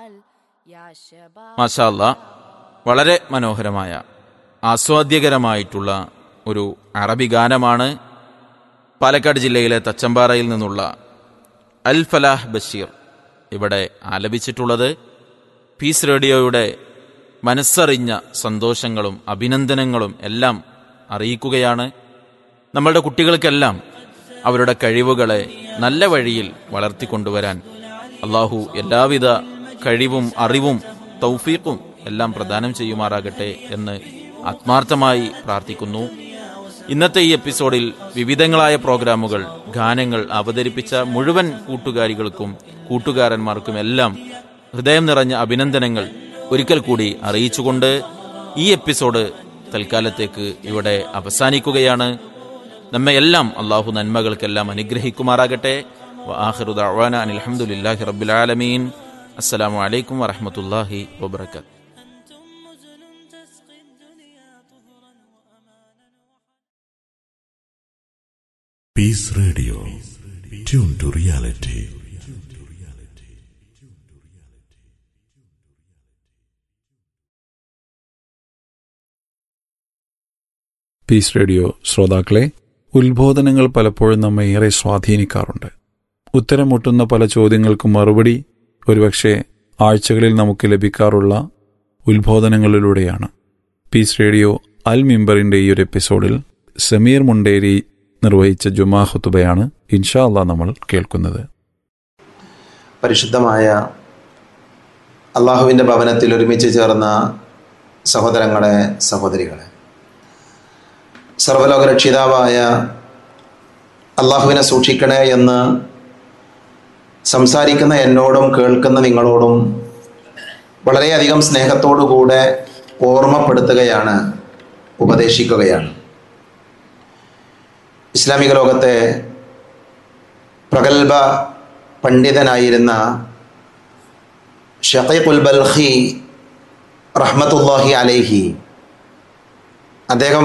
മാഷാല്ല വളരെ മനോഹരമായ ആസ്വാദ്യകരമായിട്ടുള്ള ഒരു അറബി ഗാനമാണ് പാലക്കാട് ജില്ലയിലെ തച്ചമ്പാറയിൽ നിന്നുള്ള അൽ ഫലാഹ് ബഷീർ ഇവിടെ ആലപിച്ചിട്ടുള്ളത് പീസ് റേഡിയോയുടെ മനസ്സറിഞ്ഞ സന്തോഷങ്ങളും അഭിനന്ദനങ്ങളും എല്ലാം അറിയിക്കുകയാണ് നമ്മളുടെ കുട്ടികൾക്കെല്ലാം അവരുടെ കഴിവുകളെ നല്ല വഴിയിൽ വളർത്തിക്കൊണ്ടുവരാൻ അള്ളാഹു എല്ലാവിധ കഴിവും അറിവും തൗഫീഖും എല്ലാം പ്രദാനം ചെയ്യുമാറാകട്ടെ എന്ന് ആത്മാർത്ഥമായി പ്രാർത്ഥിക്കുന്നു ഇന്നത്തെ ഈ എപ്പിസോഡിൽ വിവിധങ്ങളായ പ്രോഗ്രാമുകൾ ഗാനങ്ങൾ അവതരിപ്പിച്ച മുഴുവൻ കൂട്ടുകാരികൾക്കും കൂട്ടുകാരന്മാർക്കും എല്ലാം ഹൃദയം നിറഞ്ഞ അഭിനന്ദനങ്ങൾ ഒരിക്കൽ കൂടി അറിയിച്ചുകൊണ്ട് ഈ എപ്പിസോഡ് തൽക്കാലത്തേക്ക് ഇവിടെ അവസാനിക്കുകയാണ് നമ്മെ എല്ലാം അള്ളാഹു നന്മകൾക്കെല്ലാം അനുഗ്രഹിക്കുമാറാകട്ടെ ആഹിറു ദഅ്വാന അനിൽ ഹംദുലില്ലാഹി റബ്ബിൽ ആലമീൻ അസ്സലാമു അലൈക്കും വറഹ്മത്തുള്ളാഹി വബറകാതുഹു Peace Radio. Tune to reality. Peace Radio ശ്രോതാക്കളെ ഉത്ബോധനങ്ങൾ പലപ്പോഴും നമ്മെ ഏറെ സ്വാധീനിക്കാറുണ്ട് ഉത്തരം മുട്ടുന്ന പല ചോദ്യങ്ങൾക്കും മറുപടി ഒരുപക്ഷെ ആഴ്ചകളിൽ നമുക്ക് ലഭിക്കാറുള്ള ഉത്ബോധനങ്ങളിലൂടെയാണ് പീസ് റേഡിയോ അൽ മിമ്പറിന്റെ ഈ ഒരു എപ്പിസോഡിൽ സമീർ മുണ്ടേരി നിർവഹിച്ച ജുമാ ഹുത്തുബയാണ് ഇൻഷാ അള്ളാ നമ്മൾ കേൾക്കുന്നത് പരിശുദ്ധമായ അള്ളാഹുവിൻ്റെ ഭവനത്തിൽ ഒരുമിച്ച് ചേർന്ന സഹോദരങ്ങളെ സഹോദരികളെ സർവലോക രക്ഷിതാവായ അള്ളാഹുവിനെ സൂക്ഷിക്കണേ എന്ന് സംസാരിക്കുന്ന എന്നോടും കേൾക്കുന്ന നിങ്ങളോടും വളരെയധികം സ്നേഹത്തോടുകൂടെ ഓർമ്മപ്പെടുത്തുകയാണ് ഉപദേശിക്കുകയാണ് ഇസ്ലാമിക ലോകത്തെ പ്രഗത്ഭ പണ്ഡിതനായിരുന്ന ഷഖീഖുൽ ബൽഖി റഹ്മത്തുല്ലാഹി അലൈഹി അദ്ദേഹം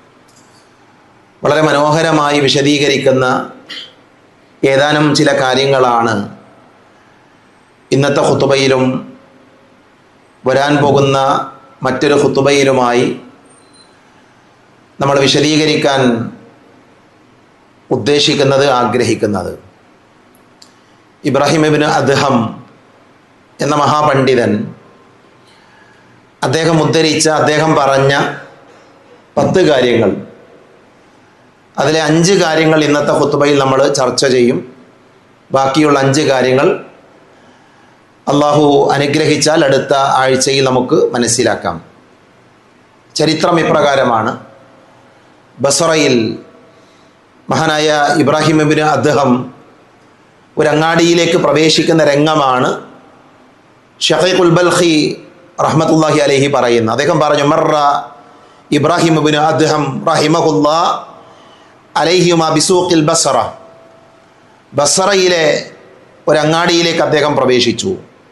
വളരെ മനോഹരമായി വിശദീകരിക്കുന്ന ഏതാനും ചില കാര്യങ്ങളാണ് ഇന്നത്തെ ഹുത്തുബയിലും വരാൻ പോകുന്ന മറ്റൊരു ഹുത്തുബയിലുമായി നമ്മൾ വിശദീകരിക്കാൻ ഉദ്ദേശിക്കുന്നത് ആഗ്രഹിക്കുന്നത് ഇബ്രാഹിം ഇബിന് അദ്ഹം എന്ന മഹാപണ്ഡിതൻ അദ്ദേഹം ഉദ്ധരിച്ച അദ്ദേഹം പറഞ്ഞ പത്ത് കാര്യങ്ങൾ അതിലെ അഞ്ച് കാര്യങ്ങൾ ഇന്നത്തെ ഹുത്തുബയിൽ നമ്മൾ ചർച്ച ചെയ്യും ബാക്കിയുള്ള അഞ്ച് കാര്യങ്ങൾ അള്ളാഹു അനുഗ്രഹിച്ചാൽ അടുത്ത ആഴ്ചയിൽ നമുക്ക് മനസ്സിലാക്കാം ചരിത്രം ഇപ്രകാരമാണ് ബസറയിൽ മഹാനായ ഇബ്രാഹിം ഇബിന് അദ്ദേഹം ഒരു അങ്ങാടിയിലേക്ക് പ്രവേശിക്കുന്ന രംഗമാണ് ഷഹീഖുൽ ബൽഖി റഹ്മത്തുല്ലാഹി അലഹി പറയുന്നത് അദ്ദേഹം പറഞ്ഞു മർറ ഇബ്രാഹിം ഇബിന് അദ്ദേഹം റഹിമഹുല്ല അലൈഹിമ ബിസൂഖിൽ ബസറ ബസറയിലെ ഒരു അങ്ങാടിയിലേക്ക് അദ്ദേഹം പ്രവേശിച്ചു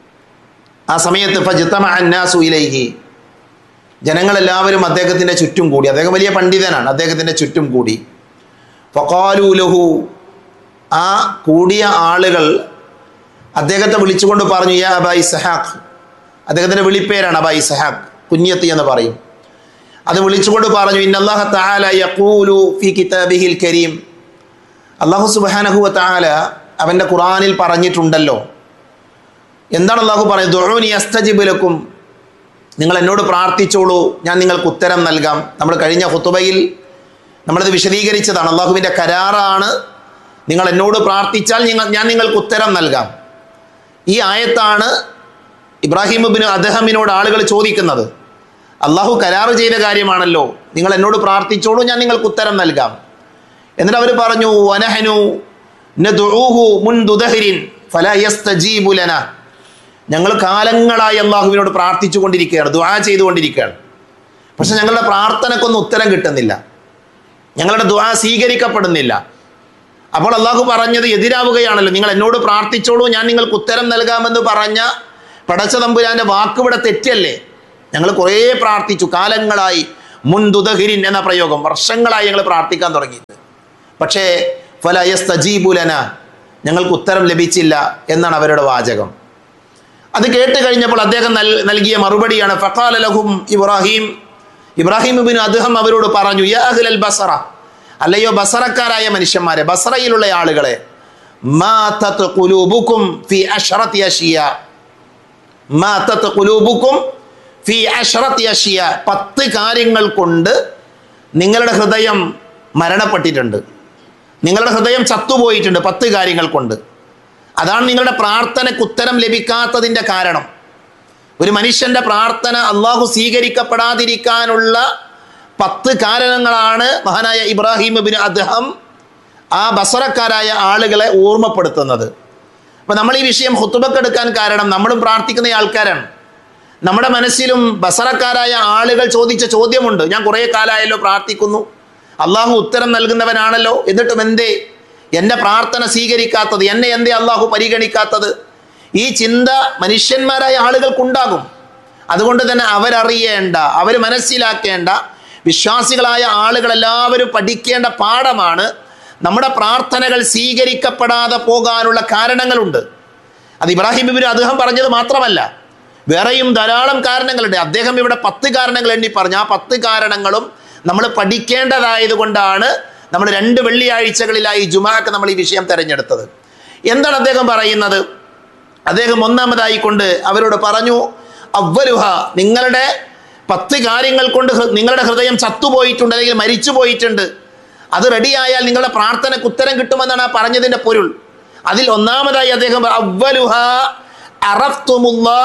ആ സമയത്ത് ഫജിത്തമ അന്നാസു ഇലൈഹി ജനങ്ങളെല്ലാവരും അദ്ദേഹത്തിൻ്റെ ചുറ്റും കൂടി അദ്ദേഹം വലിയ പണ്ഡിതനാണ് അദ്ദേഹത്തിൻ്റെ ചുറ്റും കൂടി ഫക്കാലു ലഹു ആ കൂടിയ ആളുകൾ അദ്ദേഹത്തെ വിളിച്ചുകൊണ്ട് പറഞ്ഞു യാ അബായി സഹാഖ് അദ്ദേഹത്തിൻ്റെ വിളിപ്പേരാണ് അബായി സഹാഖ് കുഞ്ഞത്തി എന്ന് പറയും അത് വിളിച്ചുകൊണ്ട് പറഞ്ഞു ഇന്നല്ലാഹ തആല യഖൂലു ഫി കിതാബിഹിൽ കരീം അല്ലാഹു സുബ്ഹാനഹു വ തആല അവൻ്റെ ഖുർആനിൽ പറഞ്ഞിട്ടുണ്ടല്ലോ എന്താണ് അള്ളാഹു പറയുന്നത് ദുഊനി അസ്തജിബ് ലക്കും നിങ്ങൾ എന്നോട് പ്രാർത്ഥിച്ചോളൂ ഞാൻ നിങ്ങൾക്ക് ഉത്തരം നൽകാം നമ്മൾ കഴിഞ്ഞ ഹുത്തുബയിൽ നമ്മളിത് വിശദീകരിച്ചതാണ് അള്ളാഹുവിൻ്റെ കരാറാണ് നിങ്ങൾ എന്നോട് പ്രാർത്ഥിച്ചാൽ നിങ്ങൾ ഞാൻ നിങ്ങൾക്ക് ഉത്തരം നൽകാം ഈ ആയത്താണ് ഇബ്രാഹിം ഇബിന് അദഹമിനോട് ആളുകൾ ചോദിക്കുന്നത് അള്ളാഹു കരാറ് ചെയ്ത കാര്യമാണല്ലോ നിങ്ങൾ എന്നോട് പ്രാർത്ഥിച്ചോളൂ ഞാൻ നിങ്ങൾക്ക് ഉത്തരം നൽകാം എന്നിട്ട് അവർ പറഞ്ഞു വനഹനു നദുഊഹു മുൻദുദഹരിൻ ഫലാ യസ്തജീബു ലനാ ഞങ്ങൾ കാലങ്ങളായി അള്ളാഹുവിനോട് പ്രാർത്ഥിച്ചു കൊണ്ടിരിക്കുകയാണ് ദുആ ചെയ്തുകൊണ്ടിരിക്കുകയാണ് പക്ഷെ ഞങ്ങളുടെ പ്രാർത്ഥനക്കൊന്നും ഉത്തരം കിട്ടുന്നില്ല ഞങ്ങളുടെ ദുആ സ്വീകരിക്കപ്പെടുന്നില്ല അപ്പോൾ അള്ളാഹു പറഞ്ഞത് എതിരാവുകയാണല്ലോ നിങ്ങൾ എന്നോട് പ്രാർത്ഥിച്ചോളൂ ഞാൻ നിങ്ങൾക്ക് ഉത്തരം നൽകാമെന്ന് പറഞ്ഞ പടച്ച തമ്പുരാന്റെ വാക്കിവിടെ തെറ്റല്ലേ ഞങ്ങൾ കുറേ പ്രാർത്ഥിച്ചു കാലങ്ങളായി മുൻദുദഹിരിൻ എന്ന പ്രയോഗം വർഷങ്ങളായി ഞങ്ങൾ പ്രാർത്ഥിക്കാൻ തുടങ്ങിയിട്ട് പക്ഷേ ഫലയസ്തജീബുലന ഞങ്ങൾക്ക് ഉത്തരം ലഭിച്ചില്ല എന്നാണ് അവരുടെ വാചകം അത് കേട്ട് കഴിഞ്ഞപ്പോൾ അദ്ദേഹം നൽ നൽകിയ മറുപടിയാണ് ഫഖാല ലഹും ഇബ്രാഹിം ഇബ്രാഹിം ബിൻ അദ്ദേഹം അവരോട് പറഞ്ഞു യാ അഹ്ലൽ ബസറ അല്ലയോ ബസറക്കാരായ മനുഷ്യന്മാരെ ബസറയിലുള്ള ആളുകളെ മാതത് ഖുലൂബുക്കും ഫി അശ്റത്തി അഷിയ മാതത് ഖുലൂബുക്കും ഫി അശ്റത്തി അഷിയ പത്ത് കാര്യങ്ങൾ കൊണ്ട് നിങ്ങളുടെ ഹൃദയം മരണപ്പെട്ടിട്ടുണ്ട് നിങ്ങളുടെ ഹൃദയം ചത്തുപോയിട്ടുണ്ട് പത്ത് കാര്യങ്ങൾ കൊണ്ട് അതാണ് നിങ്ങളുടെ പ്രാർത്ഥനയ്ക്ക് ഉത്തരം ലഭിക്കാത്തതിൻ്റെ കാരണം ഒരു മനുഷ്യന്റെ പ്രാർത്ഥന അള്ളാഹു സ്വീകരിക്കപ്പെടാതിരിക്കാനുള്ള പത്ത് കാരണങ്ങളാണ് മഹാനായ ഇബ്രാഹിം ബിൻ അദ്ദേഹം ആ ബസറക്കാരായ ആളുകളെ ഓർമ്മപ്പെടുത്തുന്നത് അപ്പം നമ്മൾ ഈ വിഷയം ഹുത്തുബക്കെടുക്കാൻ കാരണം നമ്മളും പ്രാർത്ഥിക്കുന്ന ആൾക്കാരാണ് നമ്മുടെ മനസ്സിലും ബസറക്കാരായ ആളുകൾ ചോദിച്ച ചോദ്യമുണ്ട് ഞാൻ കുറേ കാലമായല്ലോ പ്രാർത്ഥിക്കുന്നു അള്ളാഹു ഉത്തരം നൽകുന്നവനാണല്ലോ എന്നിട്ടും എന്തേ എൻ്റെ പ്രാർത്ഥന സ്വീകരിക്കാത്തത് എന്നെ എന്തേ അള്ളാഹു പരിഗണിക്കാത്തത് ഈ ചിന്ത മനുഷ്യന്മാരായ ആളുകൾക്കുണ്ടാകും അതുകൊണ്ട് തന്നെ അവരറിയേണ്ട അവർ മനസ്സിലാക്കേണ്ട വിശ്വാസികളായ ആളുകളെല്ലാവരും പഠിക്കേണ്ട പാഠമാണ് നമ്മുടെ പ്രാർത്ഥനകൾ സ്വീകരിക്കപ്പെടാതെ പോകാനുള്ള കാരണങ്ങളുണ്ട് അത് ഇബ്രാഹിം ഇബിന് അദ്ദേഹം പറഞ്ഞത് മാത്രമല്ല വേറെയും ധാരാളം കാരണങ്ങളുണ്ട് അദ്ദേഹം ഇവിടെ പത്ത് കാരണങ്ങൾ എണ്ണി പറഞ്ഞു ആ പത്ത് കാരണങ്ങളും നമ്മൾ പഠിക്കേണ്ടതായത് കൊണ്ടാണ് നമ്മൾ രണ്ട് വെള്ളിയാഴ്ചകളിലായി ജുമാക്ക് നമ്മൾ ഈ വിഷയം തിരഞ്ഞെടുത്തത് എന്താണ് അദ്ദേഹം പറയുന്നത് അദ്ദേഹം ഒന്നാമതായി കൊണ്ട് അവരോട് പറഞ്ഞു അവരുഹ നിങ്ങളുടെ പത്ത് കാര്യങ്ങൾ കൊണ്ട് ഹൃ- നിങ്ങളുടെ ഹൃദയം ചത്തുപോയിട്ടുണ്ട് അല്ലെങ്കിൽ മരിച്ചു പോയിട്ടുണ്ട് അത് റെഡിയായാൽ നിങ്ങളുടെ പ്രാർത്ഥനയ്ക്ക് ഉത്തരം കിട്ടുമെന്നാണ് ആ പറഞ്ഞതിൻ്റെ പൊരുൾ അതിൽ ഒന്നാമതായി അദ്ദേഹം പറ- അവലുഹ അറഫ്തുമുല്ലാ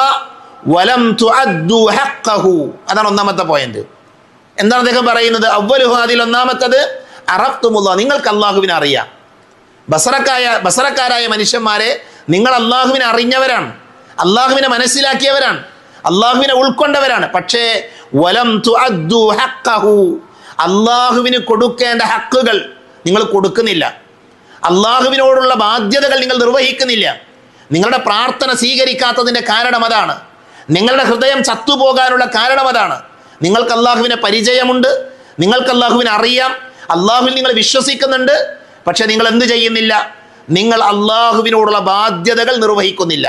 വലം തുഅദ്ദു ഹഖ്ഖഹു അതാണ് ഒന്നാമത്തെ പോയിന്റ് എന്താണ് അദ്ദേഹം പറയുന്നത് അവലുഹ അതിൽ ഒന്നാമത്തത് അറഫ്തുമുല്ല നിങ്ങൾക്ക് അള്ളാഹുവിനെ അറിയാം ബസറക്കായ ബസറക്കാരായ മനുഷ്യന്മാരെ നിങ്ങൾ അള്ളാഹുവിനെ അറിഞ്ഞവരാണ് അള്ളാഹുവിനെ മനസ്സിലാക്കിയവരാണ് അള്ളാഹുവിനെ ഉൾക്കൊണ്ടവരാണ് പക്ഷേ വലം തുഅദ്ദു ഹഖ്ഖഹു അള്ളാഹുവിന് കൊടുക്കേണ്ട ഹക്കുകൾ നിങ്ങൾ കൊടുക്കുന്നില്ല അള്ളാഹുവിനോടുള്ള ബാധ്യതകൾ നിങ്ങൾ നിർവഹിക്കുന്നില്ല നിങ്ങളുടെ പ്രാർത്ഥന സ്വീകരിക്കാത്തതിൻ്റെ കാരണം അതാണ് നിങ്ങളുടെ ഹൃദയം ചത്തുപോകാനുള്ള കാരണം അതാണ് നിങ്ങൾക്ക് അള്ളാഹുവിനെ പരിചയമുണ്ട് നിങ്ങൾക്ക് അള്ളാഹുവിനെ അറിയാം അള്ളാഹുവിൽ നിങ്ങൾ വിശ്വസിക്കുന്നുണ്ട് പക്ഷെ നിങ്ങൾ എന്ത് ചെയ്യുന്നില്ല നിങ്ങൾ അള്ളാഹുവിനോടുള്ള ബാധ്യതകൾ നിർവഹിക്കുന്നില്ല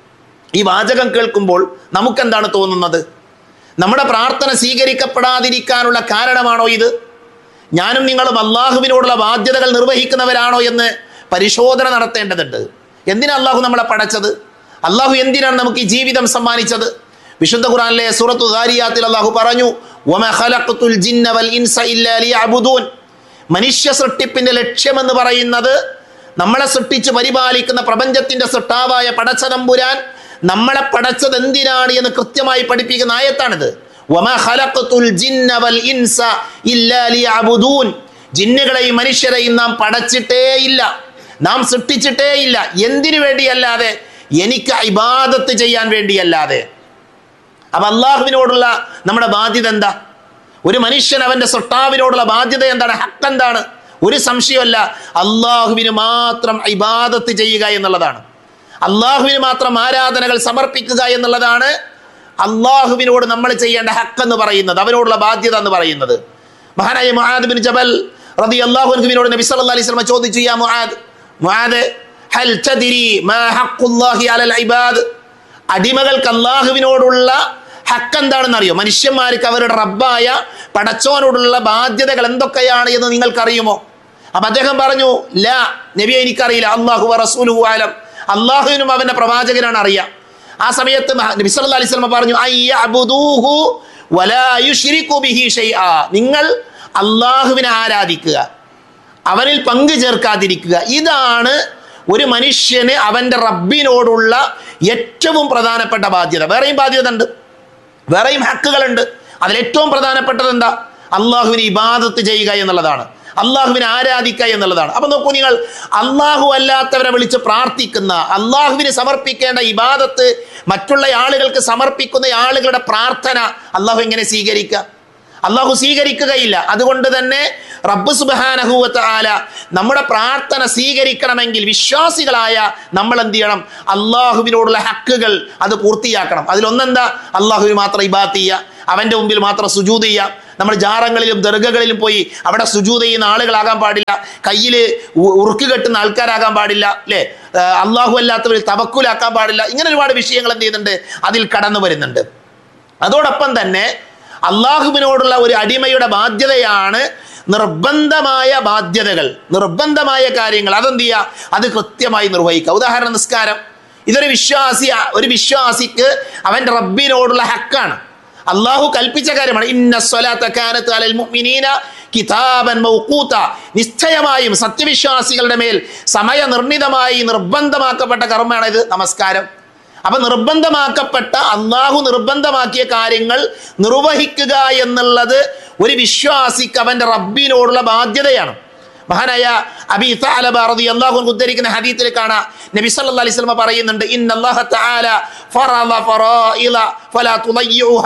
ഈ വാചകം കേൾക്കുമ്പോൾ നമുക്കെന്താണ് തോന്നുന്നത് നമ്മുടെ പ്രാർത്ഥന സ്വീകരിക്കപ്പെടാതിരിക്കാനുള്ള കാരണമാണോ ഇത് ഞാനും നിങ്ങളും അള്ളാഹുവിനോടുള്ള ബാധ്യതകൾ നിർവഹിക്കുന്നവരാണോ എന്ന് പരിശോധന നടത്തേണ്ടതുണ്ട് എന്തിനാ അള്ളാഹു നമ്മളെ പടച്ചത് അള്ളാഹു എന്തിനാണ് നമുക്ക് ഈ ജീവിതം സമ്മാനിച്ചത് വിശുദ്ധ ഖുറാനിലെ സൂറത്തു ദാരിയാത്തിൽ അള്ളാഹു പറഞ്ഞു "വമ ഖലഖ്തുൽ ജിന്ന വൽ ഇൻസ ഇല്ലാ ലിയഅ്ബുദൂൻ." മനുഷ്യ സൃഷ്ടിപ്പിന്റെ ലക്ഷ്യമെന്ന് പറയുന്നത് നമ്മളെ സൃഷ്ടിച്ച് പരിപാലിക്കുന്ന പ്രപഞ്ചത്തിന്റെ സൃഷ്ടാവായ പടച്ചതമ്പുരാൻ നമ്മളെ പടച്ചത് എന്തിനാണ് എന്ന് കൃത്യമായി പഠിപ്പിക്കുന്ന ആയത്താണിത് "വമ ഖലഖ്തുൽ ജിന്ന വൽ ഇൻസ ഇല്ലാ ലിയഅ്ബുദൂൻ." ജിന്നുകളെയും മനുഷ്യരെയും നാം പടച്ചിട്ടേ ഇല്ല നാം സൃഷ്ടിച്ചിട്ടേ ഇല്ല എന്തിനു വേണ്ടിയല്ലാതെ എനിക്ക് ഇബാദത്ത് ചെയ്യാൻ വേണ്ടിയല്ലാതെ അപ്പൊ അള്ളാഹുവിനോടുള്ള നമ്മുടെ ബാധ്യത എന്താ ഒരു മനുഷ്യൻ അവന്റെ സൃഷ്ടാവിനോടുള്ള ബാധ്യത എന്താണ് ഹക്ക് എന്താണ് ഒരു സംശയമല്ല അള്ളാഹുവിന് മാത്രം ഇബാദത്ത് ചെയ്യുക എന്നുള്ളതാണ് അള്ളാഹുവിന് മാത്രം ആരാധനകൾ സമർപ്പിക്കുക എന്നുള്ളതാണ് അള്ളാഹുവിനോട് നമ്മൾ ചെയ്യേണ്ട ഹക്ക് എന്ന് പറയുന്നത് അവനോടുള്ള ബാധ്യത എന്ന് പറയുന്നത് മഹാനായ മുആദ് ബിൻ ജബൽ റതി അള്ളാഹുവിനോട് നബി സല്ലല്ലാഹു അലൈഹി വസല്ലം ചോദിച്ചു യാ മുആദ് മുആദ് ഹൽ തദ്രി മാ ഹഖുല്ലാഹി അലൽ ഇബാദ് അടിമകൾക്ക് അള്ളാഹുവിനോടുള്ള ഹക്ക് എന്താണെന്ന് അറിയോ മനുഷ്യന്മാർക്ക് അവരുടെ റബ്ബായ പടച്ചോനോടുള്ള ബാധ്യതകൾ എന്തൊക്കെയാണ് എന്ന് നിങ്ങൾക്കറിയുമോ അപ്പൊ അദ്ദേഹം പറഞ്ഞു ലാ നബിയെ എനിക്കറിയില്ല അള്ളാഹു റസൂലുഹു ആലം അള്ളാഹുവിനും അവന്റെ പ്രവാചകനാണ് അറിയാം ആ സമയത്ത് മഹ- നബി സല്ലല്ലാഹു അലൈഹി വസല്ലം പറഞ്ഞു അയ്യഅ്ബുദൂഹു വലാ യുശ്രികു ബിഹി ഷൈആ നിങ്ങൾ അള്ളാഹുവിനെ ആരാധിക്കുക അവനിൽ പങ്കു ചേർക്കാതിരിക്കുക ഇതാണ് ഒരു മനുഷ്യന് അവന്റെ റബ്ബിനോടുള്ള ഏറ്റവും പ്രധാനപ്പെട്ട ബാധ്യത വേറെയും ബാധ്യത ഉണ്ട് വേറെയും ഹക്കുകളുണ്ട് അതിൽ ഏറ്റവും പ്രധാനപ്പെട്ടത് എന്താ അള്ളാഹുവിനെ ഇബാദത്ത് ചെയ്യുക എന്നുള്ളതാണ് അള്ളാഹുവിനെ ആരാധിക്കുക എന്നുള്ളതാണ് അപ്പൊ നോക്കൂ നിങ്ങൾ അള്ളാഹു അല്ലാത്തവരെ വിളിച്ച് പ്രാർത്ഥിക്കുന്ന അള്ളാഹുവിന് സമർപ്പിക്കേണ്ട ഇബാദത്ത് മറ്റുള്ള ആളുകൾക്ക് സമർപ്പിക്കുന്ന ആളുകളുടെ പ്രാർത്ഥന അള്ളാഹു എങ്ങനെ സ്വീകരിക്കുക അള്ളാഹു സ്വീകരിക്കുകയില്ല അതുകൊണ്ട് തന്നെ റബ്ബ് സുബാനഹുവത്ത് ആല നമ്മുടെ പ്രാർത്ഥന സ്വീകരിക്കണമെങ്കിൽ വിശ്വാസികളായ നമ്മൾ എന്ത് ചെയ്യണം അള്ളാഹുവിനോടുള്ള ഹക്കുകൾ അത് പൂർത്തിയാക്കണം അതിലൊന്നെന്താ അള്ളാഹുവിന് മാത്രം ഇബാത്ത് ചെയ്യുക അവന്റെ മുമ്പിൽ മാത്രം സുജൂത് ചെയ്യാം നമ്മൾ ജാറങ്ങളിലും ദർഗകളിലും പോയി അവിടെ സുജൂത് ചെയ്യുന്ന ആളുകളാകാൻ പാടില്ല കയ്യിൽ ഉറുക്ക് കെട്ടുന്ന ആൾക്കാരാകാൻ പാടില്ല അല്ലേ അള്ളാഹു അല്ലാത്തവരിൽ തവക്കുലാക്കാൻ പാടില്ല ഇങ്ങനെ ഒരുപാട് വിഷയങ്ങൾ എന്ത് ചെയ്യുന്നുണ്ട് അതിൽ കടന്നു വരുന്നുണ്ട് അതോടൊപ്പം തന്നെ അള്ളാഹുവിനോടുള്ള ഒരു അടിമയുടെ ബാധ്യതയാണ് നിർബന്ധമായ ബാധ്യതകൾ നിർബന്ധമായ കാര്യങ്ങൾ അതെന്ത് ചെയ്യുക അത് കൃത്യമായി നിർവഹിക്കുക ഉദാഹരണം നിസ്കാരം ഇതൊരു വിശ്വാസി ഒരു വിശ്വാസിക്ക് അവൻ്റെ റബ്ബിനോടുള്ള ഹക്കാണ് അള്ളാഹു കൽപ്പിച്ച കാര്യമാണ് ഇന്ന സ്വലാത്ത കാനത്ത് അലൽ മുഅ്മിനീന കിതാബൻ മൗഖൂത നിശ്ചയമായും സത്യവിശ്വാസികളുടെ മേൽ സമയനിർണിതമായി നിർബന്ധമാക്കപ്പെട്ട കർമ്മമാണ് ഇത് നമസ്കാരം അപ്പൊ നിർബന്ധമാക്കപ്പെട്ട അള്ളാഹു നിർബന്ധമാക്കിയ കാര്യങ്ങൾ നിർവഹിക്കുക എന്നുള്ളത് ഒരു വിശ്വാസിക്ക് അവന്റെ റബ്ബിനോടുള്ള ബാധ്യതയാണ് മഹാനായ അബി തഅലബ റളിയല്ലാഹു അൻഹു ഉദ്ധരിക്കുന്ന ഹദീസിൽ കാണാം നബി സല്ലല്ലാഹു അലൈഹി വസല്ലം പറയുന്നുണ്ട് ഇന്നല്ലാഹ തആല ഫറള ഫറായില ഫലാ തുളയ്യുഹ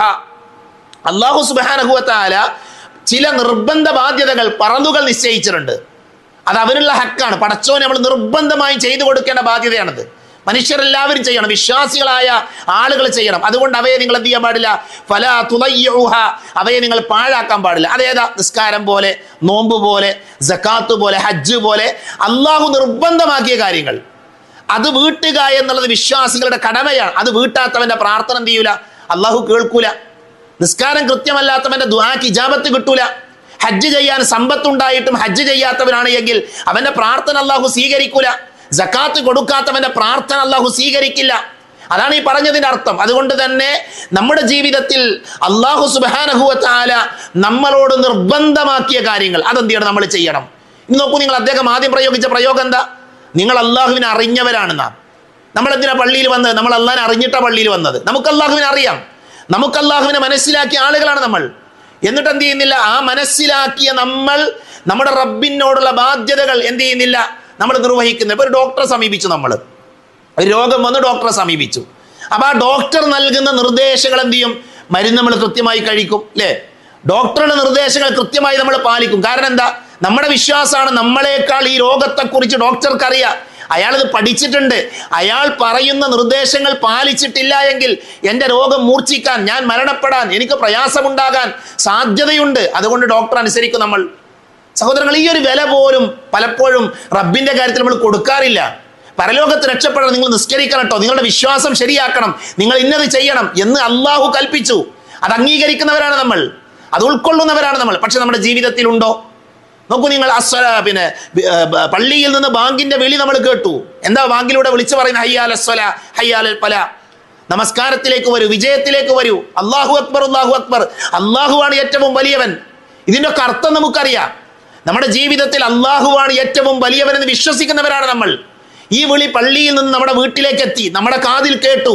അല്ലാഹു സുബ്ഹാനഹു വതആല ചില നിർബന്ധ ബാധ്യതകൾ പറന്നുകൾ നിശ്ചയിച്ചിട്ടുണ്ട് അത് അവനുള്ള ഹക്കാണ് പടച്ചോൻ നമ്മൾ നിർബന്ധമായും ചെയ്തു കൊടുക്കേണ്ട ബാധ്യതയാണത് മനുഷ്യരെല്ലാവരും ചെയ്യണം വിശ്വാസികളായ ആളുകൾ ചെയ്യണം അതുകൊണ്ട് അവയെ നിങ്ങൾ എന്ത് ചെയ്യാൻ പാടില്ല ഫല തുലയ്യൂഹ അവയെ നിങ്ങൾ പാഴാക്കാൻ പാടില്ല അതേതാ നിസ്കാരം പോലെ നോമ്പ് പോലെ ജക്കാത്ത് പോലെ ഹജ്ജ് പോലെ അള്ളാഹു നിർബന്ധമാക്കിയ കാര്യങ്ങൾ അത് വീട്ടുക എന്നുള്ളത് വിശ്വാസികളുടെ കടമയാണ് അത് വീട്ടാത്തവന്റെ പ്രാർത്ഥന എന്ത് ചെയ്യൂല അള്ളാഹു കേൾക്കൂല നിസ്കാരം കൃത്യമല്ലാത്തവന്റെ ദുആക്ക് ഇജാബത്ത് കിട്ടൂല ഹജ്ജ് ചെയ്യാൻ സമ്പത്തുണ്ടായിട്ടും ഹജ്ജ് ചെയ്യാത്തവനാണ് എങ്കിൽ അവന്റെ പ്രാർത്ഥന അള്ളാഹു സ്വീകരിക്കൂല ജക്കാത്ത് കൊടുക്കാത്തവന്റെ പ്രാർത്ഥന അള്ളാഹു സ്വീകരിക്കില്ല അതാണ് ഈ പറഞ്ഞതിന്റെ അർത്ഥം അതുകൊണ്ട് തന്നെ നമ്മുടെ ജീവിതത്തിൽ അള്ളാഹു സുബാനഹുവത്താല നമ്മളോട് നിർബന്ധമാക്കിയ കാര്യങ്ങൾ അതെന്ത് ചെയ്യണം നമ്മൾ ചെയ്യണം ഇന്ന് നോക്കൂ നിങ്ങൾ അദ്ദേഹം ആദ്യം പ്രയോഗിച്ച പ്രയോഗം എന്താ നിങ്ങൾ അള്ളാഹുവിനെ അറിഞ്ഞവരാണ് നാം നമ്മൾ എന്തിനാ പള്ളിയിൽ വന്നത് നമ്മൾ അള്ളാഹിനെ അറിഞ്ഞിട്ടാ പള്ളിയിൽ വന്നത് നമുക്ക് അള്ളാഹുവിനെ അറിയാം നമുക്ക് അള്ളാഹുവിനെ മനസ്സിലാക്കിയ ആളുകളാണ് നമ്മൾ എന്നിട്ട് എന്ത് ചെയ്യുന്നില്ല ആ മനസ്സിലാക്കിയ നമ്മൾ നമ്മുടെ റബ്ബിനോടുള്ള ബാധ്യതകൾ എന്ത് ചെയ്യുന്നില്ല നമ്മൾ നിർവഹിക്കുന്നത് ഇപ്പൊ ഒരു ഡോക്ടറെ സമീപിച്ചു നമ്മൾ ഒരു രോഗം വന്ന് ഡോക്ടറെ സമീപിച്ചു അപ്പൊ ആ ഡോക്ടർ നൽകുന്ന നിർദ്ദേശങ്ങൾ എന്ത് ചെയ്യും മരുന്ന് നമ്മൾ കൃത്യമായി കഴിക്കും അല്ലേ ഡോക്ടറുടെ നിർദ്ദേശങ്ങൾ കൃത്യമായി നമ്മൾ പാലിക്കും കാരണം എന്താ നമ്മുടെ വിശ്വാസമാണ് നമ്മളെക്കാൾ ഈ രോഗത്തെക്കുറിച്ച് ഡോക്ടർക്ക് അറിയാം അയാളത് പഠിച്ചിട്ടുണ്ട് അയാൾ പറയുന്ന നിർദ്ദേശങ്ങൾ പാലിച്ചിട്ടില്ല എങ്കിൽ എൻ്റെ രോഗം മൂർച്ഛിക്കാൻ ഞാൻ മരണപ്പെടാൻ എനിക്ക് പ്രയാസമുണ്ടാകാൻ സാധ്യതയുണ്ട് അതുകൊണ്ട് ഡോക്ടർ അനുസരിക്കും നമ്മൾ സഹോദരങ്ങൾ ഈ ഒരു വില പോലും പലപ്പോഴും റബ്ബിന്റെ കാര്യത്തിൽ നമ്മൾ കൊടുക്കാറില്ല പരലോകത്ത് രക്ഷപ്പെടണം നിങ്ങൾ നിസ്കരിക്കണം കേട്ടോ നിങ്ങളുടെ വിശ്വാസം ശരിയാക്കണം നിങ്ങൾ ഇന്നത് ചെയ്യണം എന്ന് അള്ളാഹു കൽപ്പിച്ചു അത് അംഗീകരിക്കുന്നവരാണ് നമ്മൾ അത് ഉൾക്കൊള്ളുന്നവരാണ് നമ്മൾ പക്ഷെ നമ്മുടെ ജീവിതത്തിലുണ്ടോ നോക്കൂ നിങ്ങൾ അസ്വല പിന്നെ ഏ, ബ- പള്ളിയിൽ നിന്ന് ബാങ്കിന്റെ വിളി നമ്മൾ കേട്ടു എന്താ ബാങ്കിലൂടെ വിളിച്ചു പറയുന്ന ഹയ്യാൽ അസ്വല ഹയ്യാൽ പല നമസ്കാരത്തിലേക്ക് വരൂ വിജയത്തിലേക്ക് വരൂ അള്ളാഹു അക്ബർ അള്ളാഹു അക്ബർ അള്ളാഹുവാണ് ഏറ്റവും വലിയവൻ ഇതിന്റെ ഒക്കെ അർത്ഥം നമുക്കറിയാം നമ്മുടെ ജീവിതത്തിൽ അള്ളാഹുവാണ് ഏറ്റവും വലിയവനെന്ന് വിശ്വസിക്കുന്നവരാണ് നമ്മൾ ഈ വിളി പള്ളിയിൽ നിന്ന് നമ്മുടെ വീട്ടിലേക്ക് എത്തി നമ്മുടെ കാതിൽ കേട്ടു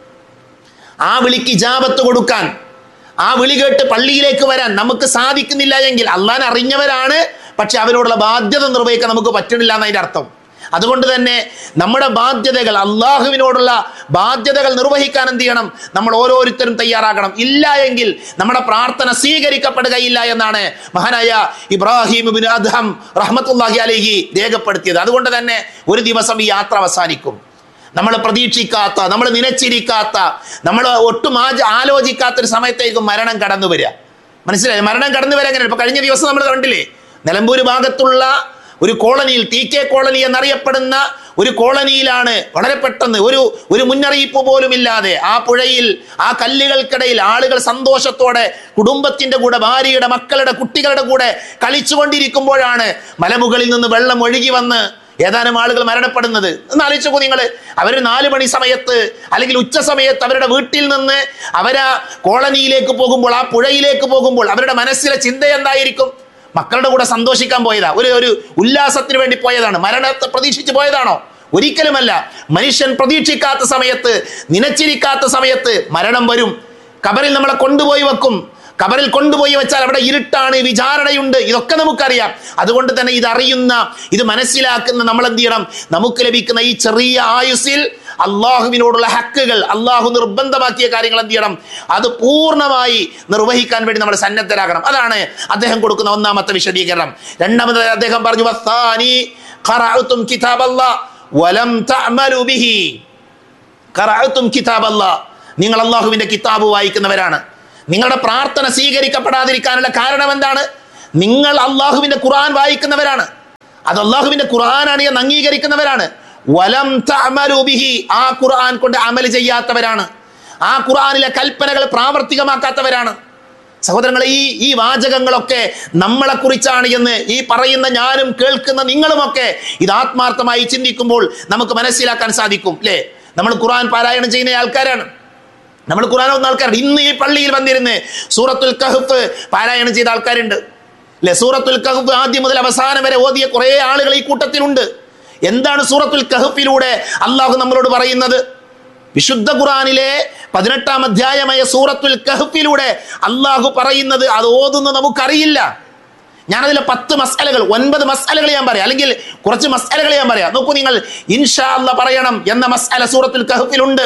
ആ വിളിക്ക് ഇജാബത്ത് കൊടുക്കാൻ ആ വിളി കേട്ട് പള്ളിയിലേക്ക് വരാൻ നമുക്ക് സാധിക്കുന്നില്ല എങ്കിൽ അള്ളാൻ അറിഞ്ഞവരാണ് പക്ഷെ അവരോടുള്ള ബാധ്യത നിർവഹിക്കാൻ നമുക്ക് പറ്റണില്ല എന്നതിന്റെ അർത്ഥം അതുകൊണ്ട് തന്നെ നമ്മുടെ ബാധ്യതകൾ അള്ളാഹുവിനോടുള്ള ബാധ്യതകൾ നിർവഹിക്കാൻ എന്ത് ചെയ്യണം നമ്മൾ ഓരോരുത്തരും തയ്യാറാകണം ഇല്ല എങ്കിൽ നമ്മുടെ പ്രാർത്ഥന സ്വീകരിക്കപ്പെടുകയില്ല എന്നാണ് മഹാനായ ഇബ്രാഹിം ബിൻ അദ്ഹം റഹ്മത്തുല്ലാഹി അലഹി രേഖപ്പെടുത്തിയത് അതുകൊണ്ട് തന്നെ ഒരു ദിവസം ഈ യാത്ര അവസാനിക്കും നമ്മൾ പ്രതീക്ഷിക്കാത്ത നമ്മൾ നനച്ചിരിക്കാത്ത നമ്മൾ ഒട്ടും ആജ- ആലോചിക്കാത്ത ഒരു സമയത്തേക്കും മരണം കടന്നു വരിക മനസ്സിലായി മരണം കടന്നു വരാൻ എങ്ങനെ ഇപ്പൊ കഴിഞ്ഞ ദിവസം നമ്മൾ കണ്ടില്ലേ നിലമ്പൂർ ഭാഗത്തുള്ള ഒരു കോളനിയിൽ ടി കെ കോളനി എന്നറിയപ്പെടുന്ന ഒരു കോളനിയിലാണ് വളരെ പെട്ടെന്ന് ഒരു ഒരു മുന്നറിയിപ്പ് പോലും ഇല്ലാതെ ആ പുഴയിൽ ആ കല്ലുകൾക്കിടയിൽ ആളുകൾ സന്തോഷത്തോടെ കുടുംബത്തിന്റെ കൂടെ ഭാര്യയുടെ മക്കളുടെ കുട്ടികളുടെ കൂടെ കളിച്ചുകൊണ്ടിരിക്കുമ്പോഴാണ് മലമുകളിൽ നിന്ന് വെള്ളം ഒഴുകി വന്ന് ഏതാനും ആളുകൾ മരണപ്പെടുന്നത് എന്ന് ആലോചിച്ചു നിങ്ങൾ അവർ നാല് മണി സമയത്ത് അല്ലെങ്കിൽ ഉച്ച സമയത്ത് അവരുടെ വീട്ടിൽ നിന്ന് അവരാ കോളനിയിലേക്ക് പോകുമ്പോൾ ആ പുഴയിലേക്ക് പോകുമ്പോൾ അവരുടെ മനസ്സിലെ ചിന്ത എന്തായിരിക്കും മക്കളുടെ കൂടെ സന്തോഷിക്കാൻ പോയതാ ഒരു ഒരു ഉല്ലാസത്തിന് വേണ്ടി പോയതാണ് മരണത്തെ പ്രതീക്ഷിച്ച് പോയതാണോ ഒരിക്കലുമല്ല മനുഷ്യൻ പ്രതീക്ഷിക്കാത്ത സമയത്ത് നനച്ചിരിക്കാത്ത സമയത്ത് മരണം വരും കബറിൽ നമ്മളെ കൊണ്ടുപോയി വെക്കും കബറിൽ കൊണ്ടുപോയി വെച്ചാൽ അവിടെ ഇരുട്ടാണ് വിചാരണയുണ്ട് ഇതൊക്കെ നമുക്കറിയാം അതുകൊണ്ട് തന്നെ ഇത് അറിയുന്ന ഇത് മനസ്സിലാക്കുന്ന നമ്മൾ എന്ത് ചെയ്യണം നമുക്ക് ലഭിക്കുന്ന ഈ ചെറിയ ആയുസ്സിൽ അള്ളാഹുവിനോടുള്ള ഹക്കുകൾ അള്ളാഹു നിർബന്ധമാക്കിയ കാര്യങ്ങൾ എന്ത് ചെയ്യണം അത് പൂർണ്ണമായി നിർവഹിക്കാൻ വേണ്ടി നമ്മൾ സന്നദ്ധരാകണം അതാണ് അദ്ദേഹം കൊടുക്കുന്ന ഒന്നാമത്തെ വിശദീകരണം രണ്ടാമത് അദ്ദേഹം പറഞ്ഞു "വസ്സാനി ഖറഅതും കിതാബല്ലാഹ് വലം തഅമലു ബിഹി ഖറഅതും കിതാബല്ലാഹ് നിങ്ങൾ അള്ളാഹുവിന്റെ കിതാബ് വായിക്കുന്നവരാണ് നിങ്ങളുടെ പ്രാർത്ഥന സ്വീകരിക്കപ്പെടാതിരിക്കാനുള്ള കാരണം എന്താണ് നിങ്ങൾ അള്ളാഹുവിന്റെ ഖുർആൻ വായിക്കുന്നവരാണ് അത് അള്ളാഹുവിന്റെ ഖുർആനാണ് എന്ന് അംഗീകരിക്കുന്നവരാണ് വലം തഅമലു ബിഹി ആ ഖുർആൻ കൊണ്ട് അമൽ ചെയ്യാത്തവരാണ് ആ ഖുർആനിലെ കൽപ്പനകൾ പ്രാവർത്തികമാക്കാത്തവരാണ് സഹോദരങ്ങളെ ഈ ഈ വാചകങ്ങളൊക്കെ നമ്മളെ കുറിച്ചാണ് എന്ന് ഈ പറയുന്ന ഞാനും കേൾക്കുന്ന നിങ്ങളുമൊക്കെ ഇത് ആത്മാർത്ഥമായി ചിന്തിക്കുമ്പോൾ നമുക്ക് മനസ്സിലാക്കാൻ സാധിക്കും അല്ലേ നമ്മൾ ഖുർആൻ പാരായണം ചെയ്യുന്ന ആൾക്കാരാണ് നമ്മൾ ഖുർആൻ ഒന്ന ആൾക്കാരുണ്ട് ഇന്ന് ഈ പള്ളിയിൽ വന്നിരുന്ന് സൂറത്തുൽ കഹഫ് പാരായണം ചെയ്ത ആൾക്കാരുണ്ട് അല്ലെ സൂറത്തുൽ കഹഫ് ആദ്യം മുതൽ അവസാനം വരെ ഓതിയ കുറേ ആളുകൾ ഈ കൂട്ടത്തിലുണ്ട് എന്താണ് സൂറത്തുൽ കഹഫിലൂടെ അള്ളാഹു നമ്മളോട് പറയുന്നത് വിശുദ്ധ ഖുറാനിലെ പതിനെട്ടാം അധ്യായമായ സൂറത്തുൽ കഹഫിലൂടെ അള്ളാഹു പറയുന്നത് അത് ഓതുന്നത് നമുക്കറിയില്ല ഞാനതിലെ പത്ത് മസാലകൾ ഒൻപത് മസാലകൾ ഞാൻ പറയാം അല്ലെങ്കിൽ കുറച്ച് മസാലകൾ ഞാൻ പറയാം നോക്കൂ നിങ്ങൾ ഇൻഷാ അല്ല പറയണം എന്ന മസാല സൂറത്തുൽ കഹഫിലുണ്ട്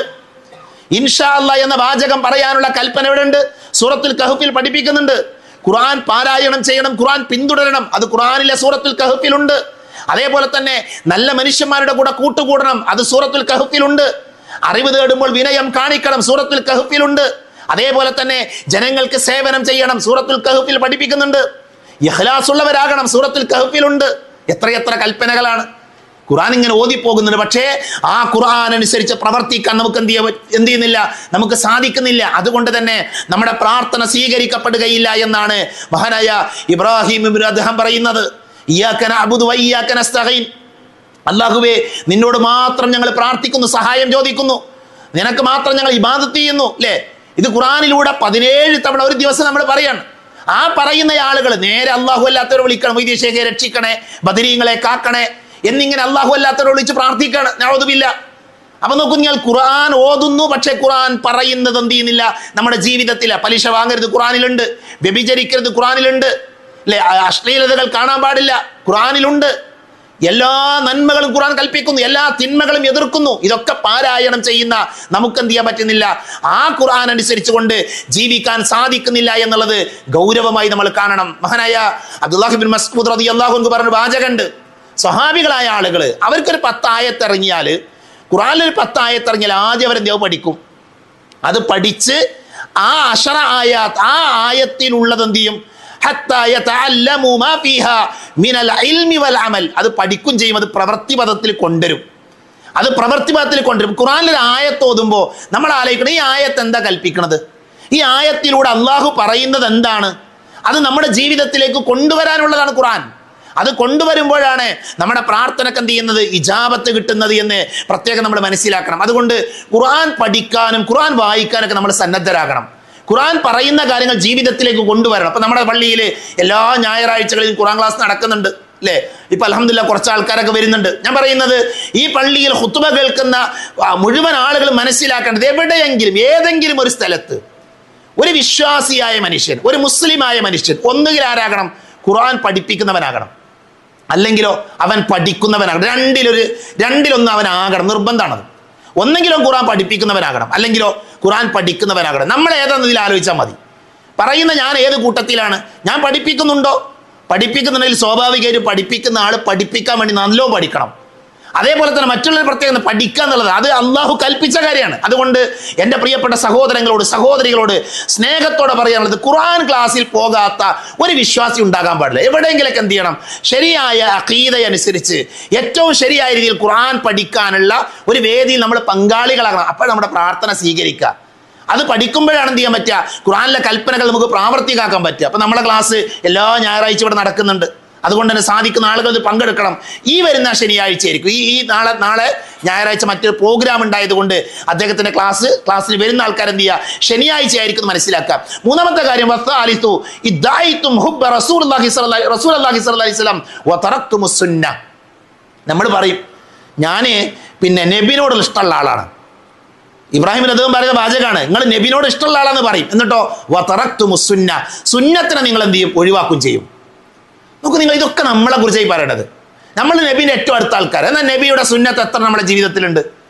ഇൻഷാ അല്ല എന്ന വാചകം പറയാനുള്ള കൽപ്പന എവിടെ ഉണ്ട് സൂറത്തുൽ കഹഫിൽ പഠിപ്പിക്കുന്നുണ്ട് ഖുർആൻ പാരായണം ചെയ്യണം ഖുർആൻ പിന്തുടരണം അത് ഖുർആനിലെ സൂറത്തുൽ കഹഫിലുണ്ട് അതേപോലെ തന്നെ നല്ല മനുഷ്യന്മാരുടെ കൂടെ കൂട്ടുകൂടണം അത് സൂറത്തുൽ കഹഫിലുണ്ട് അറിവ് തേടുമ്പോൾ വിനയം കാണിക്കണം സൂറത്തുൽ കഹഫിലുണ്ട് അതേപോലെ തന്നെ ജനങ്ങൾക്ക് സേവനം ചെയ്യണം സൂറത്തുൽ കഹഫിൽ പഠിപ്പിക്കുന്നുണ്ട് ഇഖ്ലാസ് ഉള്ളവരാകണം സൂറത്തുൽ കഹഫിലുണ്ട് എത്രയെത്ര കൽപ്പനകളാണ് ഖുർആൻ ഇങ്ങനെ ഓതിപ്പോകുന്നുണ്ട് പക്ഷേ ആ ഖുർആൻ അനുസരിച്ച് പ്രവർത്തിക്കാൻ നമുക്ക് എന്ത് ചെയ്യാൻ പറ്റ- എന്ത് ചെയ്യുന്നില്ല നമുക്ക് സാധിക്കുന്നില്ല അതുകൊണ്ട് തന്നെ നമ്മുടെ പ്രാർത്ഥന സ്വീകരിക്കപ്പെടുകയില്ല എന്നാണ് മഹാനായ ഇബ്രാഹിം ഇബ്നു അദ്ഹം പറയുന്നത് ഇയ്യാക നഅ്ബുദു വ ഇയ്യാക നസ്തഈൻ അല്ലാഹുവേ നിന്നോട് മാത്രം ഞങ്ങൾ പ്രാർത്ഥിക്കുന്നു സഹായം ചോദിക്കുന്നു നിനക്ക് മാത്രം ഞങ്ങൾ ഇബാദത്ത് ചെയ്യുന്നു അല്ലേ ഇത് ഖുറാനിലൂടെ പതിനേഴ് തവണ ഒരു ദിവസം നമ്മൾ പറയാണ് ആ പറയുന്ന ആളുകൾ നേരെ അള്ളാഹു അല്ലാത്തവരെ വിളിക്കണം വൈദ്യശേഖരെ രക്ഷിക്കണേ ബദരീങ്ങളെ കാക്കണേ എന്നിങ്ങനെ അള്ളാഹു അല്ലാത്തവരെ വിളിച്ച് പ്രാർത്ഥിക്കണം ഞാവതുമില്ല അപ്പൊ നോക്കൂ നിങ്ങൾ ഖുർആൻ ഓതുന്നു പക്ഷെ ഖുർആൻ പറയുന്നത് എന്ത് ചെയ്യുന്നില്ല നമ്മുടെ ജീവിതത്തിൽ പലിശ വാങ്ങരുത് ഖുർആനിലുണ്ട് വ്യഭിചരിക്കരുത് ഖുർആനിലുണ്ട് അല്ലെ അശ്ലീലതകൾ കാണാൻ പാടില്ല ഖുർആനിലുണ്ട് എല്ലാ നന്മകളും ഖുർആൻ കൽപ്പിക്കുന്നു എല്ലാ തിന്മകളും എതിർക്കുന്നു ഇതൊക്കെ പാരായണം ചെയ്യുന്ന നമുക്ക് എന്ത് ചെയ്യാൻ പറ്റുന്നില്ല ആ ഖുർആൻ അനുസരിച്ചുകൊണ്ട് ജീവിക്കാൻ സാധിക്കുന്നില്ല എന്നുള്ളത് ഗൗരവമായി നമ്മൾ കാണണം മഹാനായ അബ്ദുല്ലാഹിബിൻ മസ്കൂദ് റതി അള്ളാഹു പറഞ്ഞ വാചകണ്ട് സ്വഹാബികളായ ആളുകൾ അവർക്കൊരു പത്തായത്തിറങ്ങിയാൽ ഖുറാനിൽ ഒരു പത്തായത്തിറങ്ങിയാൽ ആദ്യം അവരെന്തെയോ പഠിക്കും അത് പഠിച്ച് ആ അഷറ ആയാത്ത് ആ ആയത്തിലുള്ളത് എന്ത് ചെയ്യും ഹത്താ യതഅല്ലമു മാ ഫീഹാ മിനൽ ഇൽമി വൽ അമൽ അത് പഠിക്കും ചെയ്യും അത് പ്രവൃത്തി പദത്തിൽ കൊണ്ടുവരും അത് പ്രവൃത്തി പദത്തിൽ കൊണ്ടുവരും ഖുറാനിൽ ഒരു ആയത്ത് ഓതുമ്പോൾ നമ്മൾ ആലോചിക്കണം ഈ ആയത്ത് എന്താ കൽപ്പിക്കുന്നത് ഈ ആയത്തിലൂടെ അള്ളാഹു പറയുന്നത് എന്താണ് അത് നമ്മുടെ ജീവിതത്തിലേക്ക് കൊണ്ടുവരാനുള്ളതാണ് ഖുറാൻ അത് കൊണ്ടുവരുമ്പോഴാണ് നമ്മുടെ പ്രാർത്ഥനക്ക് എന്ത് ചെയ്യുന്നത് ഇജാബത്ത് കിട്ടുന്നത് എന്ന് പ്രത്യേകം നമ്മൾ മനസ്സിലാക്കണം അതുകൊണ്ട് ഖുർആൻ പഠിക്കാനും ഖുർആൻ വായിക്കാനൊക്കെ നമ്മൾ സന്നദ്ധരാകണം ഖുർആൻ പറയുന്ന കാര്യങ്ങൾ ജീവിതത്തിലേക്ക് കൊണ്ടുവരണം അപ്പൊ നമ്മുടെ പള്ളിയിൽ എല്ലാ ഞായറാഴ്ചകളിലും ഖുർആൻ ക്ലാസ് നടക്കുന്നുണ്ട് അല്ലേ ഇപ്പൊ അലഹമില്ല കുറച്ച് ആൾക്കാരൊക്കെ വരുന്നുണ്ട് ഞാൻ പറയുന്നത് ഈ പള്ളിയിൽ ഹുത്തുബ കേൾക്കുന്ന ആ, മുഴുവൻ ആളുകൾ മനസ്സിലാക്കേണ്ടത് എവിടെയെങ്കിലും ഏതെങ്കിലും ഒരു സ്ഥലത്ത് ഒരു വിശ്വാസിയായ മനുഷ്യൻ ഒരു മുസ്ലിമായ മനുഷ്യൻ ഒന്നുകിൽ ആരാകണം ഖുർആൻ പഠിപ്പിക്കുന്നവനാകണം അല്ലെങ്കിലോ അവൻ പഠിക്കുന്നവനാകണം രണ്ടിലൊരു രണ്ടിലൊന്ന് അവൻ ആകണം നിർബന്ധമാണത് ഒന്നെങ്കിലോ ഖുർആൻ പഠിപ്പിക്കുന്നവനാകണം അല്ലെങ്കിലോ ഖുർആൻ പഠിക്കുന്നവനാകണം നമ്മൾ ഏതാണെന്ന് ഇതിൽ ആലോചിച്ചാൽ മതി പറയുന്ന ഞാൻ ഏത് കൂട്ടത്തിലാണ് ഞാൻ പഠിപ്പിക്കുന്നുണ്ടോ പഠിപ്പിക്കുന്നുണ്ടെങ്കിൽ സ്വാഭാവികമായിട്ടും പഠിപ്പിക്കുന്ന ആൾ പഠിപ്പിക്കാൻ വേണ്ടി നല്ലോണം പഠിക്കണം അതേപോലെ തന്നെ മറ്റുള്ളവർ പ്രത്യേകം പഠിക്കുക എന്നുള്ളത് അത് അള്ളാഹു കൽപ്പിച്ച കാര്യമാണ് അതുകൊണ്ട് എൻ്റെ പ്രിയപ്പെട്ട സഹോദരങ്ങളോട് സഹോദരികളോട് സ്നേഹത്തോടെ പറയാനുള്ളത് ഖുർആൻ ക്ലാസ്സിൽ പോകാത്ത ഒരു വിശ്വാസി ഉണ്ടാകാൻ പാടില്ല എവിടെയെങ്കിലൊക്കെ എന്ത് ചെയ്യണം ശരിയായ അഖീദയനുസരിച്ച് ഏറ്റവും ശരിയായ രീതിയിൽ ഖുർആൻ പഠിക്കാനുള്ള ഒരു വേദിയിൽ നമ്മൾ പങ്കാളികളാകണം അപ്പോൾ നമ്മുടെ പ്രാർത്ഥന സ്വീകരിക്കുക അത് പഠിക്കുമ്പോഴാണ് എന്ത് ചെയ്യാൻ പറ്റുക ഖുറാനിലെ കൽപ്പനകൾ നമുക്ക് പ്രാവർത്തികമാക്കാൻ പറ്റുക അപ്പൊ നമ്മളെ ക്ലാസ് എല്ലാ ഞായറാഴ്ച ഇവിടെ നടക്കുന്നുണ്ട് അതുകൊണ്ട് തന്നെ സാധിക്കുന്ന ആളുകൾ ഇത് പങ്കെടുക്കണം ഈ വരുന്ന ശനിയാഴ്ച ആയിരിക്കും ഈ ഈ നാളെ നാളെ ഞായറാഴ്ച മറ്റൊരു പ്രോഗ്രാം ഉണ്ടായതുകൊണ്ട് അദ്ദേഹത്തിന്റെ ക്ലാസ് ക്ലാസ്സിൽ വരുന്ന ആൾക്കാർ എന്ത് ചെയ്യുക ശനിയാഴ്ച ആയിരിക്കും എന്ന് മനസ്സിലാക്കുക മൂന്നാമത്തെ കാര്യം വസ്താലിത്തു ഇദ്ദായിത്തും ഹുബ്ബ റസൂലുള്ളാഹി സ്വല്ലല്ലാഹി റസൂലുള്ളാഹി സ്വല്ലല്ലാഹി അലൈഹി വസല്ലം വതറക്തുമുസ് സുന്ന നമ്മൾ പറയും ഞാൻ പിന്നെ നബിനോടുള്ള ഇഷ്ടമുള്ള ആളാണ് ഇബ്രാഹിമിന് അദ്ദേഹം പറയുന്ന വാചകമാണ് നിങ്ങൾ നബിനോട് ഇഷ്ടമുള്ള ആളാന്ന് പറയും എന്നിട്ടോ വതറക്തു മുസുന്ന സുന്നത്തിനെ നിങ്ങൾ എന്ത് ചെയ്യും ഒഴിവാക്കും ചെയ്യും നോക്കൂ നിങ്ങൾ ഇതൊക്കെ നമ്മളെ കുറിച്ചായി പറയേണ്ടത് നമ്മൾ നബീൻ്റെ ഏറ്റവും അടുത്ത ആൾക്കാർ എന്നാൽ നബിയുടെ സുന്നത്ത് എത്ര നമ്മുടെ ജീവിതത്തിലുണ്ട്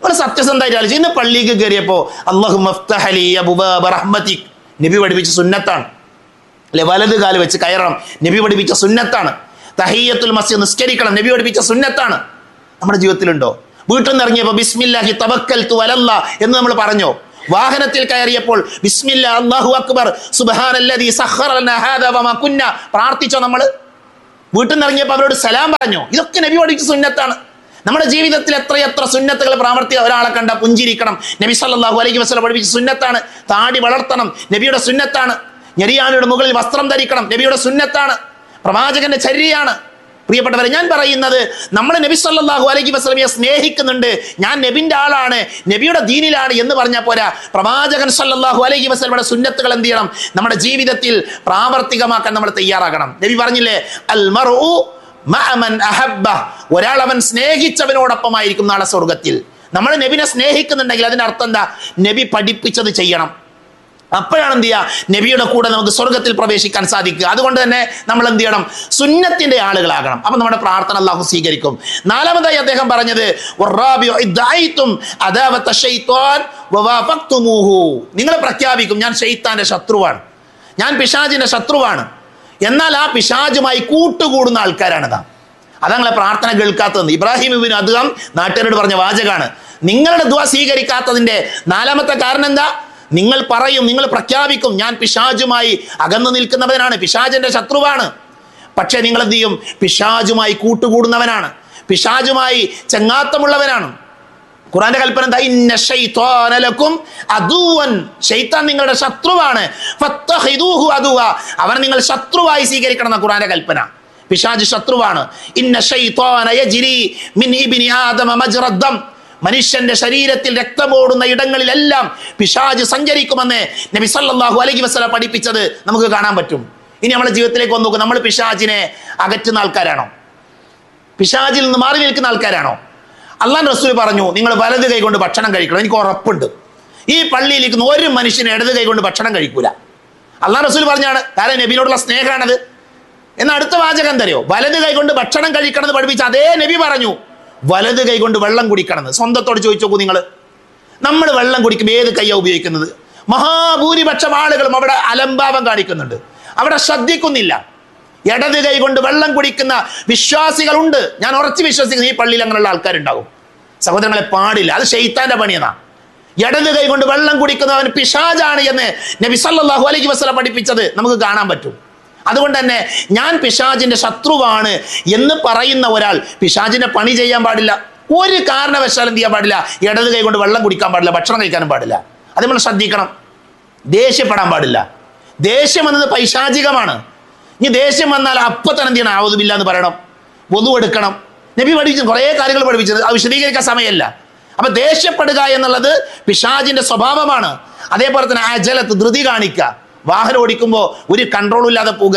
ഒരു സത്യസന്ധമായിട്ട് ആലോചിച്ച് ഇന്ന് പള്ളിക്ക് കയറിയപ്പോൾ അള്ളാഹു മഫ്തഹലി അബുബാബ റഹ്മത്തിക് നബി പഠിപ്പിച്ച സുന്നത്താണ് അല്ലെ വലത് കാല് വെച്ച് കയറണം നബി പഠിപ്പിച്ച സുന്നത്താണ് തഹയ്യത്തുൽ മസ്ജിദ് നിസ്കരിക്കണം നബി പഠിപ്പിച്ച സുന്നത്താണ് നമ്മുടെ ജീവിതത്തിലുണ്ടോ വീട്ടിൽ നിന്ന് ഇറങ്ങിയപ്പോൾ ബിസ്മില്ലാഹി തവക്കൽ തു അലല്ല എന്ന് നമ്മൾ പറഞ്ഞോ വാഹനത്തിൽ കയറിയപ്പോൾ ബിസ്മില്ല അല്ലാഹു അക്ബർ സുബ്ഹാനല്ലദീ സഖറ ലനാ ഹാദാ വമാ കുന്ന പ്രാർത്ഥിച്ചോ നമ്മൾ വീട്ടിൽ നിന്ന് ഇറങ്ങിയപ്പോൾ അവരോട് സലാം പറഞ്ഞോ ഇതൊക്കെ നബി പഠിച്ച സുന്നത്താണ് നമ്മുടെ ജീവിതത്തിൽ എത്രയെത്ര സുന്നത്തുകൾ പ്രാവർത്തിക ഒരാളെ കണ്ട പുഞ്ചിരിക്കണം നബി സല്ലല്ലാഹു അലൈഹി വസല്ലം പഠിപ്പിച്ച സുന്നത്താണ് താടി വളർത്തണം നബിയുടെ സുന്നത്താണ് ഞെരിയാനയുടെ മുകളിൽ വസ്ത്രം ധരിക്കണം നബിയുടെ സുന്നത്താണ് പ്രവാചകന്റെ ചര്യയാണ് പ്രിയപ്പെട്ടവരെ ഞാൻ പറയുന്നത് നമ്മൾ നബി സല്ലല്ലാഹു അലൈഹി വസല്ലമയെ സ്നേഹിക്കുന്നുണ്ട് ഞാൻ നബിന്റെ ആളാണ് നബിയുടെ ദീനിലാണ് എന്ന് പറഞ്ഞാൽ പോരാ പ്രവാചകൻ സല്ലല്ലാഹു അലൈഹി വസല്ലമയുടെ സുന്നത്തുകൾ എന്ത് ചെയ്യണം നമ്മുടെ ജീവിതത്തിൽ പ്രാവർത്തികമാക്കാൻ നമ്മൾ തയ്യാറാകണം നബി പറഞ്ഞില്ലേ അൽ മർഉ മഅമൻ അഹബ്ബ ഒരാൾ അവൻ സ്നേഹിച്ചവനോടൊപ്പമായിരിക്കും നാളെ സ്വർഗത്തിൽ നമ്മൾ നബിനെ സ്നേഹിക്കുന്നുണ്ടെങ്കിൽ അതിന്റെ അർത്ഥം എന്താ നബി പഠിപ്പിച്ചത് ചെയ്യണം അപ്പോഴാണ് എന്ത് ചെയ്യുക നബിയുടെ കൂടെ നമുക്ക് സ്വർഗത്തിൽ പ്രവേശിക്കാൻ സാധിക്കുക അതുകൊണ്ട് തന്നെ നമ്മൾ എന്ത് ചെയ്യണം സുന്നത്തിന്റെ ആളുകളാകണം അപ്പൊ നമ്മുടെ പ്രാർത്ഥന അള്ളാഹു സ്വീകരിക്കും നാലാമതായി അദ്ദേഹം പറഞ്ഞത് "വറാബിഉ ഇദ്ദഅയ്തും അദാവത്ത ശൈത്വാൻ വവാഫഖ്തുമൂഹു." നിങ്ങൾ പ്രഖ്യാപിക്കും ഞാൻ ഷെയ്ത്താന്റെ ശത്രുവാണ് ഞാൻ പിശാജിന്റെ ശത്രുവാണ് എന്നാൽ ആ പിശാജുമായി കൂട്ടുകൂടുന്ന ആൾക്കാരാണ് നാം അതങ്ങളെ പ്രാർത്ഥന കേൾക്കാത്തത് ഇബ്രാഹിം ഇബിൻ അദ്ദേഹം നാട്ടുകാരോട് പറഞ്ഞ വാചകാണ് നിങ്ങളുടെ ദുവ സ്വീകരിക്കാത്തതിന്റെ നാലാമത്തെ കാരണം എന്താ നിങ്ങൾ പറയും നിങ്ങൾ പ്രഖ്യാപിക്കും ഞാൻ പിശാജുമായി അകന്നു നിൽക്കുന്നവനാണ് പിശാജിന്റെ ശത്രുവാണ് പക്ഷേ നിങ്ങൾ എന്ത് ചെയ്യും പിശാജുമായി കൂട്ടുകൂടുന്നവനാണ് പിശാജുമായി ചങ്ങാത്തമുള്ളവനാണ് ഖുറാന്റെ കൽപ്പന എന്താ ഇന്ന ശൈത്വാന ലക്കും അദുവൻ ശൈത്താൻ നിങ്ങളുടെ ശത്രുവാണ് ഫത്തഹിദൂഹു അദുവ അവനെ നിങ്ങൾ ശത്രുവായി സ്വീകരിക്കണം എന്ന ഖുറാന്റെ കൽപ്പന പിശാജ് ശത്രുവാണ് ഇന്ന ശൈത്വാന യജ്രി മിൻ ഇബ്നി ആദമ മജ്റദ്ദം മനുഷ്യന്റെ ശരീരത്തിൽ രക്തമോടുന്ന ഇടങ്ങളിലെല്ലാം പിശാജ് സഞ്ചരിക്കുമെന്ന് നബി സല്ലല്ലാഹു അലൈഹി വസല്ലം പഠിപ്പിച്ചത് നമുക്ക് കാണാൻ പറ്റും ഇനി നമ്മുടെ ജീവിതത്തിലേക്ക് വന്ന് നോക്കും നമ്മൾ പിശാജിനെ അകറ്റുന്ന ആൾക്കാരാണോ പിശാജിൽ നിന്ന് മാറി നിൽക്കുന്ന ആൾക്കാരാണോ അള്ളാൻ റസൂൽ പറഞ്ഞു നിങ്ങൾ വലത് കൈ കൊണ്ട് ഭക്ഷണം കഴിക്കണം എനിക്ക് ഉറപ്പുണ്ട് ഈ പള്ളിയിലിരിക്കുന്ന ഒരു മനുഷ്യന് ഇടത് കൈ കൊണ്ട് ഭക്ഷണം കഴിക്കൂല അള്ളാൻ റസൂൽ പറഞ്ഞാണ് കാരണം നബിനോടുള്ള സ്നേഹമാണത് എന്നാൽ അടുത്ത വാചകം തരുമോ വലത് കൈ കൊണ്ട് ഭക്ഷണം കഴിക്കണം എന്ന് പഠിപ്പിച്ച അതേ നബി പറഞ്ഞു വലത് കൈ കൊണ്ട് വെള്ളം കുടിക്കണം എന്ന് സ്വന്തത്തോട് ചോദിച്ചു നോക്കൂ നിങ്ങൾ നമ്മൾ വെള്ളം കുടിക്കുമ്പോൾ ഏത് കൈയാണ് ഉപയോഗിക്കുന്നത് മഹാഭൂരിപക്ഷം ആളുകളും അവിടെ അലംഭാവം കാണിക്കുന്നുണ്ട് അവിടെ ശ്രദ്ധിക്കുന്നില്ല ഇടത് കൈ കൊണ്ട് വെള്ളം കുടിക്കുന്ന വിശ്വാസികളുണ്ട് ഞാൻ ഉറച്ചു വിശ്വസിക്കുന്നു ഈ പള്ളിയിൽ അങ്ങനെയുള്ള ആൾക്കാരുണ്ടാകും സഹോദരങ്ങളെ പാടില്ല അത് ഷെയ്ത്താന്റെ പണിയെന്നാ ഇടത് കൈ കൊണ്ട് വെള്ളം കുടിക്കുന്നവൻ പിശാജാണ് എന്ന് നബി സല്ലല്ലാഹു അലൈഹി വസല്ലം പഠിപ്പിച്ചത് നമുക്ക് കാണാൻ പറ്റും അതുകൊണ്ട് തന്നെ ഞാൻ പിശാജിന്റെ ശത്രുവാണ് എന്ന് പറയുന്ന ഒരാൾ പിശാജിന്റെ പണി ചെയ്യാൻ പാടില്ല ഒരു കാരണവശാലും എന്ത് ചെയ്യാൻ പാടില്ല ഇടത് കൈ കൊണ്ട് വെള്ളം കുടിക്കാൻ പാടില്ല ഭക്ഷണം കഴിക്കാനും പാടില്ല അത് നമ്മൾ ശ്രദ്ധിക്കണം ദേഷ്യപ്പെടാൻ പാടില്ല ദേഷ്യം എന്നത് പൈശാചികമാണ് ഇനി ദേഷ്യം വന്നാൽ അപ്പൊ തന്നെ എന്ത് ചെയ്യണം ആവുതുമില്ല എന്ന് പറയണം വധു എടുക്കണം നബി പഠിച്ചു കുറേ കാര്യങ്ങൾ പഠിപ്പിച്ചത് അത് വിശദീകരിക്കാൻ സമയമല്ല അപ്പൊ ദേഷ്യപ്പെടുക എന്നുള്ളത് പിശാജിന്റെ സ്വഭാവമാണ് അതേപോലെ തന്നെ അജലത്ത് ധൃതി കാണിക്കുക വാഹനം ഓടിക്കുമ്പോൾ ഒരു കൺട്രോളും ഇല്ലാതെ പോവുക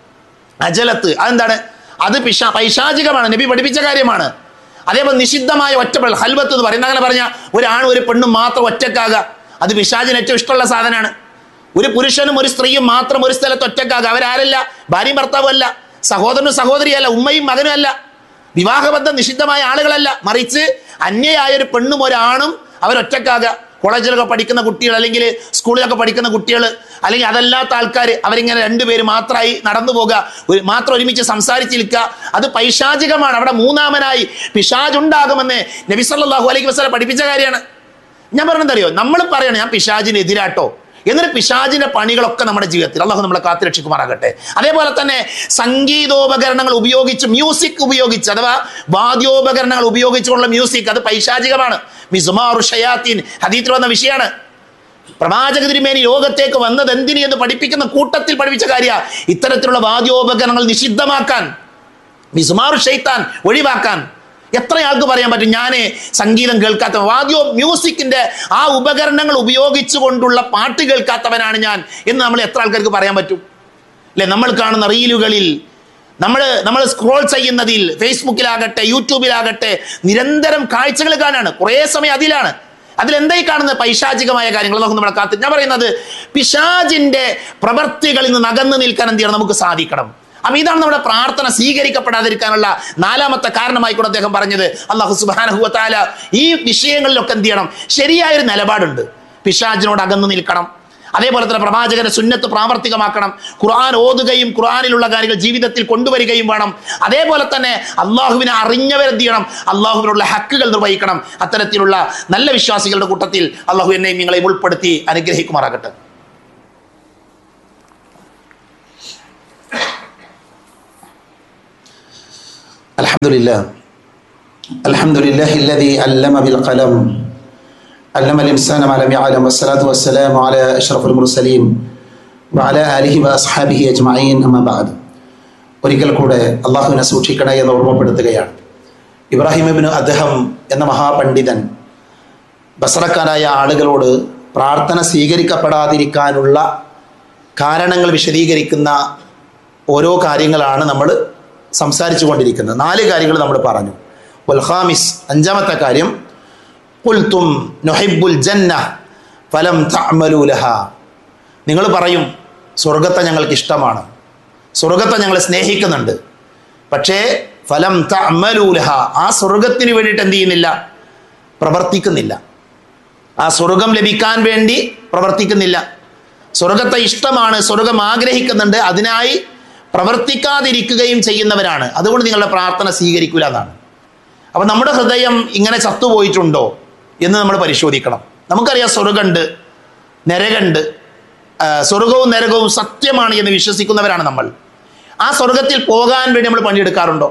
അജലത്ത് അതെന്താണ് അത് പിശാ പൈശാചികമാണ് നബി പഠിപ്പിച്ച കാര്യമാണ് അതേപോലെ നിഷിദ്ധമായ ഒറ്റപ്പെടൽ ഹൽവത്ത് എന്ന് പറയുന്നത് അങ്ങനെ പറഞ്ഞ ഒരാണും ഒരു പെണ്ണും മാത്രം ഒറ്റക്കാകുക അത് പിശാചിന് ഏറ്റവും ഇഷ്ടമുള്ള സാധനമാണ് ഒരു പുരുഷനും ഒരു സ്ത്രീയും മാത്രം ഒരു സ്ഥലത്ത് ഒറ്റക്കാകുക അവരാരല്ല ഭാര്യയും ഭർത്താവും അല്ല സഹോദരനും സഹോദരിയല്ല ഉമ്മയും മകനും അല്ല വിവാഹബന്ധം നിഷിദ്ധമായ ആളുകളല്ല മറിച്ച് അന്യയായ ഒരു പെണ്ണും ഒരാണും അവരൊറ്റക്കാകുക കോളേജിലൊക്കെ പഠിക്കുന്ന കുട്ടികൾ അല്ലെങ്കിൽ സ്കൂളിലൊക്കെ പഠിക്കുന്ന കുട്ടികൾ അല്ലെങ്കിൽ അതല്ലാത്ത ആൾക്കാർ അവരിങ്ങനെ രണ്ടുപേര് മാത്രമായി നടന്നു പോകുക ഒരു മാത്രം ഒരുമിച്ച് സംസാരിച്ചിരിക്കുക അത് പൈശാചികമാണ് അവിടെ മൂന്നാമനായി പിശാജ് ഉണ്ടാകുമെന്ന് നബി സല്ലല്ലാഹു അലൈഹി വസല്ലം പഠിപ്പിച്ച കാര്യമാണ് ഞാൻ പറഞ്ഞത് അറിയോ നമ്മൾ പറയണം ഞാൻ പിശാജിന് എതിരാട്ടോ എന്നിട്ട് പിശാജിന്റെ പണികളൊക്കെ നമ്മുടെ ജീവിതത്തിൽ അള്ളാഹു നമ്മളെ കാത്തുരക്ഷിക്കുമാറാകട്ടെ അതേപോലെ തന്നെ സംഗീതോപകരണങ്ങൾ ഉപയോഗിച്ച് മ്യൂസിക് ഉപയോഗിച്ച് അഥവാ വാദ്യോപകരണങ്ങൾ ഉപയോഗിച്ചുകൊണ്ടുള്ള മ്യൂസിക് അത് പൈശാചികമാണ് മിസുമാറു ഷയാത്തീൻ ഹദീത്തിൽ വന്ന വിഷയമാണ് പ്രവാചക തിരുമേനി ലോകത്തേക്ക് വന്നത് എന്തിന് എന്ന് പഠിപ്പിക്കുന്ന കൂട്ടത്തിൽ പഠിപ്പിച്ച കാര്യ ഇത്തരത്തിലുള്ള വാദ്യോപകരണങ്ങൾ നിഷിദ്ധമാക്കാൻ മിസുമാറു ഷെയ്ത്താൻ ഒഴിവാക്കാൻ എത്ര ആൾക്ക് പറയാൻ പറ്റും ഞാൻ സംഗീതം കേൾക്കാത്ത വാദ്യോ മ്യൂസിക്കിന്റെ ആ ഉപകരണങ്ങൾ ഉപയോഗിച്ചുകൊണ്ടുള്ള പാട്ട് കേൾക്കാത്തവനാണ് ഞാൻ എന്ന് നമ്മൾ എത്ര ആൾക്കാർക്ക് പറയാൻ പറ്റും അല്ലെ നമ്മൾ കാണുന്ന റീലുകളിൽ നമ്മൾ നമ്മൾ സ്ക്രോൾ ചെയ്യുന്നതിൽ ഫേസ്ബുക്കിലാകട്ടെ യൂട്യൂബിലാകട്ടെ നിരന്തരം കാഴ്ചകൾ കാണാണ് കുറേ സമയം അതിലാണ് അതിലെന്തായി കാണുന്ന പൈശാചികമായ കാര്യങ്ങൾ നമുക്ക് നമ്മളെ കാത്ത് ഞാൻ പറയുന്നത് പിശാജിന്റെ പ്രവർത്തികളിൽ നിന്ന് അകന്നു നിൽക്കാൻ എന്ത് ചെയ്യണം നമുക്ക് സാധിക്കണം അപ്പൊ ഇതാണ് നമ്മുടെ പ്രാർത്ഥന സ്വീകരിക്കപ്പെടാതിരിക്കാനുള്ള നാലാമത്തെ കാരണമായി കൂടെ അദ്ദേഹം പറഞ്ഞത് അള്ളാഹു സുബാനഹുവത്താല ഈ വിഷയങ്ങളിലൊക്കെ എന്ത് ചെയ്യണം ശരിയായൊരു നിലപാടുണ്ട് പിശാജിനോട് അകന്നു നിൽക്കണം അതേപോലെ തന്നെ പ്രവാചകന്റെ സുന്നത്ത് പ്രാവർത്തികമാക്കണം ഖുർആൻ ഓതുകയും ഖുർആനിലുള്ള കാര്യങ്ങൾ ജീവിതത്തിൽ കൊണ്ടുവരികയും വേണം അതേപോലെ തന്നെ അള്ളാഹുവിനെ അറിഞ്ഞവരെന്ത് ചെയ്യണം അള്ളാഹുവിനുള്ള ഹക്കുകൾ നിർവഹിക്കണം അത്തരത്തിലുള്ള നല്ല വിശ്വാസികളുടെ കൂട്ടത്തിൽ അള്ളാഹു എന്നെയും നിങ്ങളെയും ഉൾപ്പെടുത്തി അനുഗ്രഹിക്കുമാറാകട്ടെ الحمد لله الحمد لله الذي علم بالقلم علم الإنسان ما لم يعلم والصلاة والسلام على أشرف المرسلين وعلى آله وأصحابه أجمعين أما بعد ഒരിക്കൽ കൂടെ അള്ളാഹുവിനെ സൂക്ഷിക്കണേ എന്ന് ഓർമ്മപ്പെടുത്തുകയാണ് ഇബ്രാഹിം ഇബ്നു അദ്ദേഹം എന്ന മഹാപണ്ഡിതൻ ബസറക്കാരായ ആളുകളോട് പ്രാർത്ഥന സ്വീകരിക്കപ്പെടാതിരിക്കാനുള്ള കാരണങ്ങൾ വിശദീകരിക്കുന്ന ഓരോ കാര്യങ്ങളാണ് നമ്മൾ സംസാരിച്ചു കൊണ്ടിരിക്കുന്നത് നാല് കാര്യങ്ങൾ നമ്മൾ പറഞ്ഞു വൽഹാമിസ് അഞ്ചാമത്തെ കാര്യം കുൽത്തും നൊഹിബുൽ ജന്ന ഫലം തഅമലൂലഹ നിങ്ങൾ പറയും സ്വർഗത്തെ ഞങ്ങൾക്ക് ഇഷ്ടമാണ് സ്വർഗത്തെ ഞങ്ങൾ സ്നേഹിക്കുന്നുണ്ട് പക്ഷേ ഫലം തഅമലൂലഹ ആ സ്വർഗത്തിന് വേണ്ടിയിട്ട് എന്ത് ചെയ്യുന്നില്ല പ്രവർത്തിക്കുന്നില്ല ആ സ്വർഗം ലഭിക്കാൻ വേണ്ടി പ്രവർത്തിക്കുന്നില്ല സ്വർഗത്തെ ഇഷ്ടമാണ് സ്വർഗം ആഗ്രഹിക്കുന്നുണ്ട് അതിനായി പ്രവർത്തിക്കാതിരിക്കുകയും ചെയ്യുന്നവരാണ് അതുകൊണ്ട് നിങ്ങളുടെ പ്രാർത്ഥന സ്വീകരിക്കില്ല എന്നാണ് അപ്പം നമ്മുടെ ഹൃദയം ഇങ്ങനെ ചത്തുപോയിട്ടുണ്ടോ എന്ന് നമ്മൾ പരിശോധിക്കണം നമുക്കറിയാം സ്വർഗമുണ്ട് നരകമുണ്ട് ആ, സ്വർഗവും നരകവും സത്യമാണ് എന്ന് വിശ്വസിക്കുന്നവരാണ് നമ്മൾ ആ സ്വർഗത്തിൽ പോകാൻ വേണ്ടി നമ്മൾ പണിയെടുക്കാറുണ്ടോ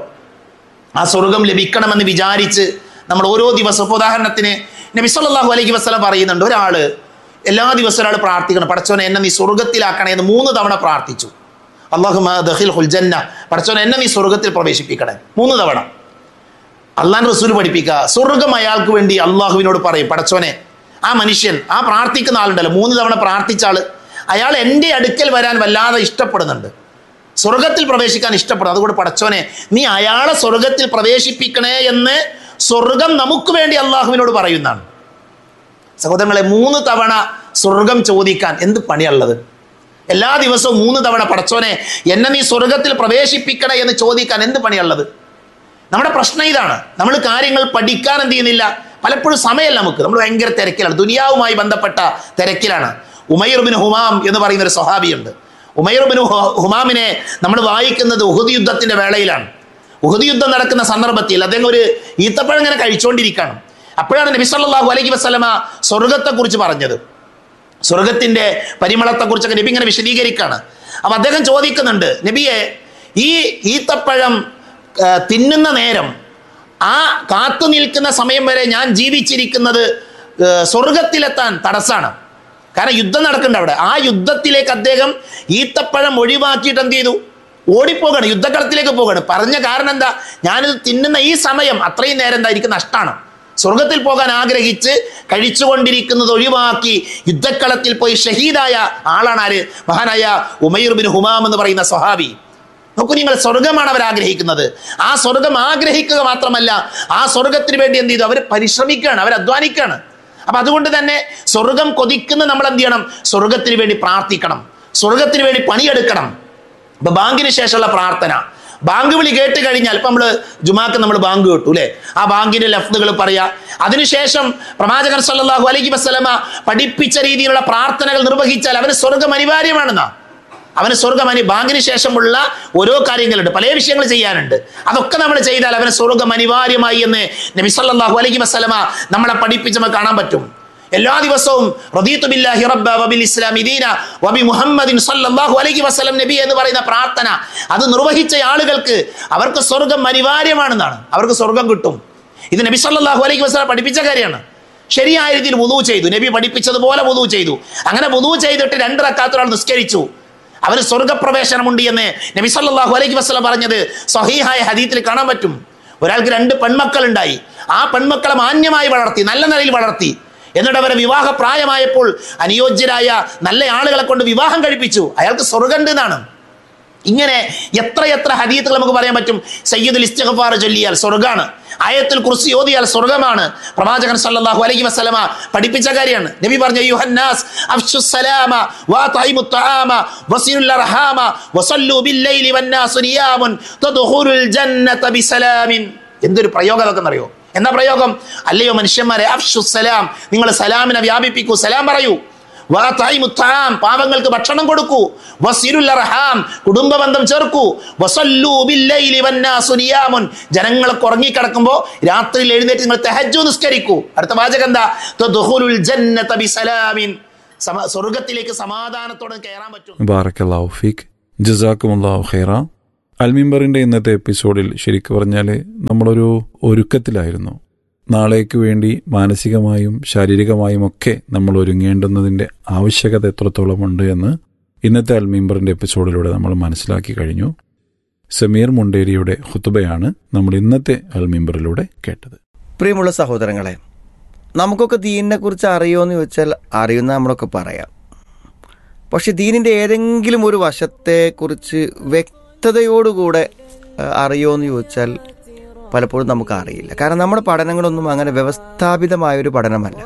ആ സ്വർഗം ലഭിക്കണമെന്ന് വിചാരിച്ച് നമ്മൾ ഓരോ ദിവസവും ഇപ്പൊ ഉദാഹരണത്തിന് നബി സല്ലല്ലാഹു അലൈഹി വസല്ലം പറയുന്നുണ്ട് ഒരാൾ എല്ലാ ദിവസവും ഒരാൾ പ്രാർത്ഥിക്കണം പടച്ചോനെ എന്നെ നീ സ്വർഗത്തിലാക്കണേ എന്ന് മൂന്ന് തവണ പ്രാർത്ഥിച്ചു അള്ളാഹു ദഹിൽ ഹുൽജന്ന പടച്ചോനെ എന്നെ നീ സ്വർഗത്തിൽ പ്രവേശിപ്പിക്കണേ മൂന്ന് തവണ അള്ളാൻ റസൂൽ പഠിപ്പിക്കുക സ്വർഗം അയാൾക്ക് വേണ്ടി അള്ളാഹുവിനോട് പറയും പടച്ചോനെ ആ മനുഷ്യൻ ആ പ്രാർത്ഥിക്കുന്ന ആളുണ്ടല്ലോ മൂന്ന് തവണ പ്രാർത്ഥിച്ച ആള് അയാൾ എൻ്റെ അടുക്കൽ വരാൻ വല്ലാതെ ഇഷ്ടപ്പെടുന്നുണ്ട് സ്വർഗത്തിൽ പ്രവേശിക്കാൻ ഇഷ്ടപ്പെടും അതുകൊണ്ട് പടച്ചോനെ നീ അയാളെ സ്വർഗത്തിൽ പ്രവേശിപ്പിക്കണേ എന്ന് സ്വർഗം നമുക്ക് വേണ്ടി അള്ളാഹുവിനോട് പറയുന്നതാണ് സഹോദരങ്ങളെ മൂന്ന് തവണ സ്വർഗം ചോദിക്കാൻ എന്ത് പണിയുള്ളത് എല്ലാ ദിവസവും മൂന്ന് തവണ പടച്ചോനെ എന്നെ നീ സ്വർഗത്തിൽ പ്രവേശിപ്പിക്കണേ എന്ന് ചോദിക്കാൻ എന്ത് പണിയുള്ളത് നമ്മുടെ പ്രശ്നം ഇതാണ് നമ്മൾ കാര്യങ്ങൾ പഠിക്കാൻ എന്ത് ചെയ്യുന്നില്ല പലപ്പോഴും സമയമല്ല നമുക്ക് നമ്മൾ ഭയങ്കര തിരക്കിലാണ് ദുനിയാവുമായി ബന്ധപ്പെട്ട തിരക്കിലാണ് ഉമൈർ ബിൻ ഹുമാം എന്ന് പറയുന്ന ഒരു സ്വഹാബിയുണ്ട് ഉമൈർ ബിൻ ഹു- ഹുമാമിനെ നമ്മൾ വായിക്കുന്നത് ഉഹുദ് യുദ്ധത്തിന്റെ വേളയിലാണ് ഉഹുദ് യുദ്ധം നടക്കുന്ന സന്ദർഭത്തിൽ അദ്ദേഹം ഒരു ഈത്തപ്പഴം ഇങ്ങനെ കഴിച്ചുകൊണ്ടിരിക്കുകയാണ് അപ്പോഴാണ് നബി സല്ലല്ലാഹു അലൈഹി വസല്ലമ സ്വർഗത്തെക്കുറിച്ച് പറഞ്ഞത് സ്വർഗത്തിന്റെ പരിമളത്തെക്കുറിച്ചൊക്കെ നബി ഇങ്ങനെ വിശദീകരിക്കുകയാണ് അപ്പൊ അദ്ദേഹം ചോദിക്കുന്നുണ്ട് നബിയെ ഈ ഈത്തപ്പഴം ആ, തിന്നുന്ന നേരം ആ കാത്തു നിൽക്കുന്ന സമയം വരെ ഞാൻ ജീവിച്ചിരിക്കുന്നത് ആ, സ്വർഗത്തിലെത്താൻ തടസ്സാണ് കാരണം യുദ്ധം നടക്കുന്നുണ്ട് അവിടെ ആ യുദ്ധത്തിലേക്ക് അദ്ദേഹം ഈത്തപ്പഴം ഒഴിവാക്കിയിട്ട് എന്ത് ചെയ്തു ഓടിപ്പോകണം യുദ്ധക്കളത്തിലേക്ക് പോകണം പറഞ്ഞ കാരണം എന്താ ഞാനിത് തിന്നുന്ന ഈ സമയം അത്രയും നേരം എന്താ എനിക്ക് നഷ്ടമാണ് സ്വർഗത്തിൽ പോകാൻ ആഗ്രഹിച്ച് കഴിച്ചുകൊണ്ടിരിക്കുന്നത് ഒഴിവാക്കി യുദ്ധക്കളത്തിൽ പോയി ഷഹീദായ ആളാണ് ആര് മഹാനായ ഉമൈർ ബിൻ ഹുമാം എന്ന് പറയുന്ന സ്വഹാബി നോക്കൂ നിങ്ങൾ സ്വർഗമാണ് അവർ ആഗ്രഹിക്കുന്നത് ആ സ്വർഗം ആഗ്രഹിക്കുക മാത്രമല്ല ആ സ്വർഗത്തിന് വേണ്ടി എന്ത് ചെയ്തു അവർ പരിശ്രമിക്കുകയാണ് അവർ അധ്വാനിക്കുകയാണ് അപ്പൊ അതുകൊണ്ട് തന്നെ സ്വർഗം കൊതിക്കുന്ന നമ്മൾ എന്ത് ചെയ്യണം സ്വർഗത്തിന് വേണ്ടി പ്രാർത്ഥിക്കണം സ്വർഗത്തിന് വേണ്ടി പണിയെടുക്കണം ഇപ്പൊ ബാങ്കിന് ശേഷമുള്ള പ്രാർത്ഥന ബാങ്ക് വിളി കേട്ട് കഴിഞ്ഞാൽ ഇപ്പൊ നമ്മള് ജുമാക്ക് നമ്മൾ ബാങ്ക് കേട്ടു അല്ലെ ആ ബാങ്കിന്റെ ലഫ്തുകൾ പറയാ അതിനുശേഷം പ്രവാചകൻ സല്ലല്ലാഹു അലൈഹി വസല്ലമ പഠിപ്പിച്ച രീതിയിലുള്ള പ്രാർത്ഥനകൾ നിർവഹിച്ചാൽ അവന് സ്വർഗം അനിവാര്യമാണെന്നാ അവന് സ്വർഗം അനി ബാങ്കിന് ശേഷമുള്ള ഓരോ കാര്യങ്ങളുണ്ട് പല വിഷയങ്ങൾ ചെയ്യാനുണ്ട് അതൊക്കെ നമ്മൾ ചെയ്താൽ അവന് സ്വർഗം അനിവാര്യമായി എന്ന് നബി സല്ലല്ലാഹു അലൈഹി വസല്ലമ നമ്മളെ പഠിപ്പിച്ച് നമുക്ക് കാണാൻ പറ്റും എല്ലാ ദിവസവും റദീതു ബില്ലാഹി റബ്ബ വബിൽ ഇസ്ലാമി ദീന വബി മുഹമ്മദിൻ സല്ലല്ലാഹു അലൈഹി വസല്ലം നബി എന്ന് പറയുന്ന പ്രാർത്ഥന അത് നിർവഹിച്ച ആളുകൾക്ക് അവർക്ക് സ്വർഗം അനിവാര്യമാണെന്നാണ് അവർക്ക് സ്വർഗം കിട്ടും ഇത് നബി സല്ലല്ലാഹു അലൈഹി വസല്ലം പഠിപ്പിച്ച കാര്യമാണ് ശരിയായ രീതിയിൽ വുദു ചെയ്തു നബി പഠിപ്പിച്ചതുപോലെ വുദു ചെയ്തു അങ്ങനെ വുദു ചെയ്തിട്ട് രണ്ട് റക്കാത്തൊരാൾ നിസ്കരിച്ചു അവന് സ്വർഗപ്രവേശനമുണ്ട് എന്ന് നബി സല്ലല്ലാഹു അലൈഹി വസല്ലം പറഞ്ഞത് സഹീഹായ ഹദീത്തിൽ കാണാൻ പറ്റും ഒരാൾക്ക് രണ്ട് പെൺമക്കൾ ഉണ്ടായി ആ പെൺമക്കളെ മാന്യമായി വളർത്തി നല്ല നിലയിൽ വളർത്തി എന്നിട്ട് അവരെ വിവാഹ പ്രായമായപ്പോൾ അനുയോജ്യരായ നല്ല ആളുകളെ കൊണ്ട് വിവാഹം കഴിപ്പിച്ചു അയാൾക്ക് സ്വർഗണ്ട് എന്നാണ് ഇങ്ങനെ എത്രയെത്ര ഹദീത്തുകൾ നമുക്ക് പറയാൻ പറ്റും സയ്യിദുൽ ഇസ്തിഗ്ഫാർ ചൊല്ലിയാൽ സ്വർഗ്ഗാണ് ആയത്തിൽ കുറിച്ച് ഓതിയാൽ സ്വർഗ്ഗമാണ് പ്രവാചകൻ സല്ലല്ലാഹു അലൈഹി വസല്ലമ പഠിപ്പിച്ച കാര്യമാണ് നബി പറഞ്ഞു യുഹന്നാസ് അഫ്ശു സലാമ വഅതൈമു തആമ വസിലുൽ അർഹാമ വസല്ലു ബില്ലൈലി വന്നാസു നിയാമുൻ തദ്ഖുലുൽ ജന്നത ബിസലാമിൻ എന്തൊരു പ്രയോഗം അതൊക്കെ അറിയോ എന്താ പ്രയോഗം അല്ലയോ മനുഷ്യന്മാരെ അഫ്ഷു സലാം നിങ്ങൾ സലാമിനെ വ്യാപിപ്പിക്കൂ സലാം പറയൂ വഅതൈമു തആം പാവങ്ങൾക്ക് ഭക്ഷണം കൊടുക്കൂ വസിലുൽ അർഹാം കുടുംബ ബന്ധം ചേർക്കൂ വസല്ലു ബില്ലൈലി വന്നാസു നിയാമുൻ ജനങ്ങളൊക്കെ ഉറങ്ങിക്കിടക്കുമ്പോൾ രാത്രിയിൽ എഴുന്നേറ്റ് നിങ്ങൾ തഹജ്ജു നിസ്കരിക്കൂ അടുത്ത വാചകം എന്താ തദ്ഖുലുൽ ജന്നത ബിസലാമിൻ സമ- സ്വർഗത്തിലേക്ക് സമാധാനത്തോടെ കയറാൻ പറ്റും ബാറക്കല്ലാഹു ഫീഖ് ജസാക്കുമുല്ലാഹു ഖൈറ അൽമിംബറിന്റെ ഇന്നത്തെ എപ്പിസോഡിൽ ശരിക്കു പറഞ്ഞാൽ നമ്മളൊരു ഒരുക്കത്തിലായിരുന്നു നാളേക്ക് വേണ്ടി മാനസികമായും ശാരീരികമായും ഒക്കെ നമ്മൾ ഒരുങ്ങേണ്ടുന്നതിന്റെ ആവശ്യകത എത്രത്തോളം ഉണ്ട് എന്ന് ഇന്നത്തെ അൽമിംബറിന്റെ എപ്പിസോഡിലൂടെ നമ്മൾ മനസ്സിലാക്കി കഴിഞ്ഞു സമീർ മുണ്ടേരിയുടെ ഹുത്തുബയാണ് നമ്മൾ ഇന്നത്തെ അൽമിംബറിലൂടെ കേട്ടത് പ്രിയമുള്ള സഹോദരങ്ങളെ നമുക്കൊക്കെ ദീനിനെ കുറിച്ച് അറിയുമോ ചോദിച്ചാൽ അറിയുന്ന നമ്മളൊക്കെ പറയാം പക്ഷെ ദീനിൻ്റെ ഏതെങ്കിലും ഒരു വശത്തെക്കുറിച്ച് വ്യക്തതയോടുകൂടെ ഏഹ്, അറിയുമോ എന്ന് ചോദിച്ചാൽ പലപ്പോഴും നമുക്ക് അറിയില്ല കാരണം നമ്മുടെ പഠനങ്ങളൊന്നും അങ്ങനെ വ്യവസ്ഥാപിതമായ ഒരു പഠനമല്ല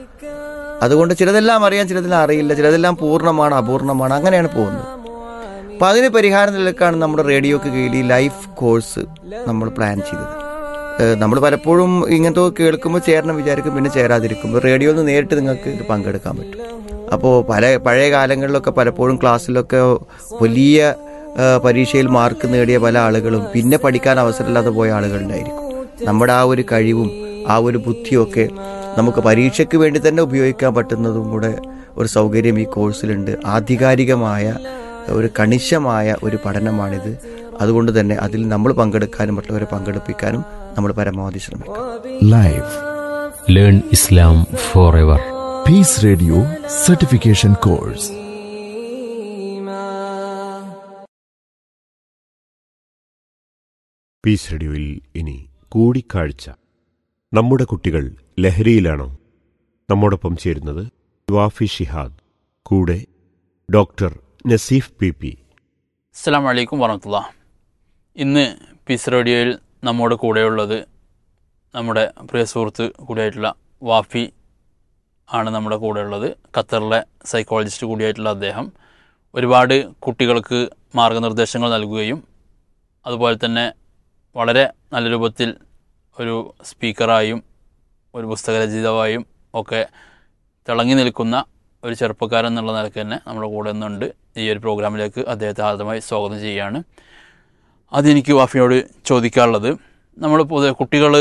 അതുകൊണ്ട് ചിലതെല്ലാം അറിയാം ചിലതെല്ലാം അറിയില്ല ചിലതെല്ലാം പൂർണ്ണമാണ് അപൂർണമാണ് അങ്ങനെയാണ് പോകുന്നത് അപ്പം അതിന് പരിഹാരം നിലക്കാണ് നമ്മുടെ റേഡിയോക്ക് കീഴിൽ ഈ ലൈഫ് കോഴ്സ് നമ്മൾ പ്ലാൻ ചെയ്തത് നമ്മൾ പലപ്പോഴും ഇങ്ങനത്തെ കേൾക്കുമ്പോൾ ചേരണം വിചാരിക്കും പിന്നെ ചേരാതിരിക്കുമ്പോൾ റേഡിയോയിൽ നിന്ന് നേരിട്ട് നിങ്ങൾക്ക് ഇത് പങ്കെടുക്കാൻ പറ്റും അപ്പോൾ പല പഴയ കാലങ്ങളിലൊക്കെ പലപ്പോഴും ക്ലാസ്സിലൊക്കെ വലിയ ആ, പരീക്ഷയിൽ മാർക്ക് നേടിയ പല ആളുകളും പിന്നെ പഠിക്കാൻ അവസരമില്ലാതെ പോയ ആളുകളുണ്ടായിരിക്കും നമ്മുടെ ആ ഒരു കഴിവും ആ ഒരു ബുദ്ധിയൊക്കെ നമുക്ക് പരീക്ഷയ്ക്ക് വേണ്ടി തന്നെ ഉപയോഗിക്കാൻ പറ്റുന്നതും കൂടെ ഒരു സൗകര്യം ഈ കോഴ്സിലുണ്ട് ആധികാരികമായ ഒരു കണിശമായ ഒരു പഠനമാണിത് അതുകൊണ്ട് തന്നെ അതിൽ നമ്മൾ പങ്കെടുക്കാനും മറ്റുള്ളവരെ പങ്കെടുപ്പിക്കാനും നമ്മൾ പരമാവധി ശ്രമിക്കും live Learn Islam forever. Peace Radio certification course Peace റേഡിയോയിൽ ഇനി കൂടിക്കാഴ്ച നമ്മുടെ കുട്ടികൾ ലഹരിയിലാണോ നമ്മോടൊപ്പം ചേരുന്നത് വാഫി ഷിഹാദ് കൂടെ ഡോക്ടർ നസീഫ് പി പി അസ്സാം വലൈക്കും വറഹമത്തുള്ള ഇന്ന് പീസ് റേഡിയോയിൽ നമ്മോട് കൂടെയുള്ളത് നമ്മുടെ പ്രിയ സുഹൃത്ത് കൂടിയായിട്ടുള്ള വാഫി ആണ് നമ്മുടെ കൂടെയുള്ളത് ഖത്തറിലെ സൈക്കോളജിസ്റ്റ് കൂടിയായിട്ടുള്ള അദ്ദേഹം ഒരുപാട് കുട്ടികൾക്ക് മാർഗനിർദ്ദേശങ്ങൾ നൽകുകയും അതുപോലെ തന്നെ വളരെ നല്ല രൂപത്തിൽ ഒരു സ്പീക്കറായും ഒരു പുസ്തകരചയിതാവായും ഒക്കെ തിളങ്ങി നിൽക്കുന്ന ഒരു ചെറുപ്പക്കാരൻ എന്നുള്ള നിലയ്ക്ക് തന്നെ നമ്മുടെ കൂടെ നിന്നുണ്ട് ഈ ഒരു പ്രോഗ്രാമിലേക്ക് അദ്ദേഹത്തെ ആദ്യമായി സ്വാഗതം ചെയ്യുകയാണ് അതെനിക്ക് വാഫിയോട് ചോദിക്കാനുള്ളത് നമ്മൾ പൊതുവെ കുട്ടികൾ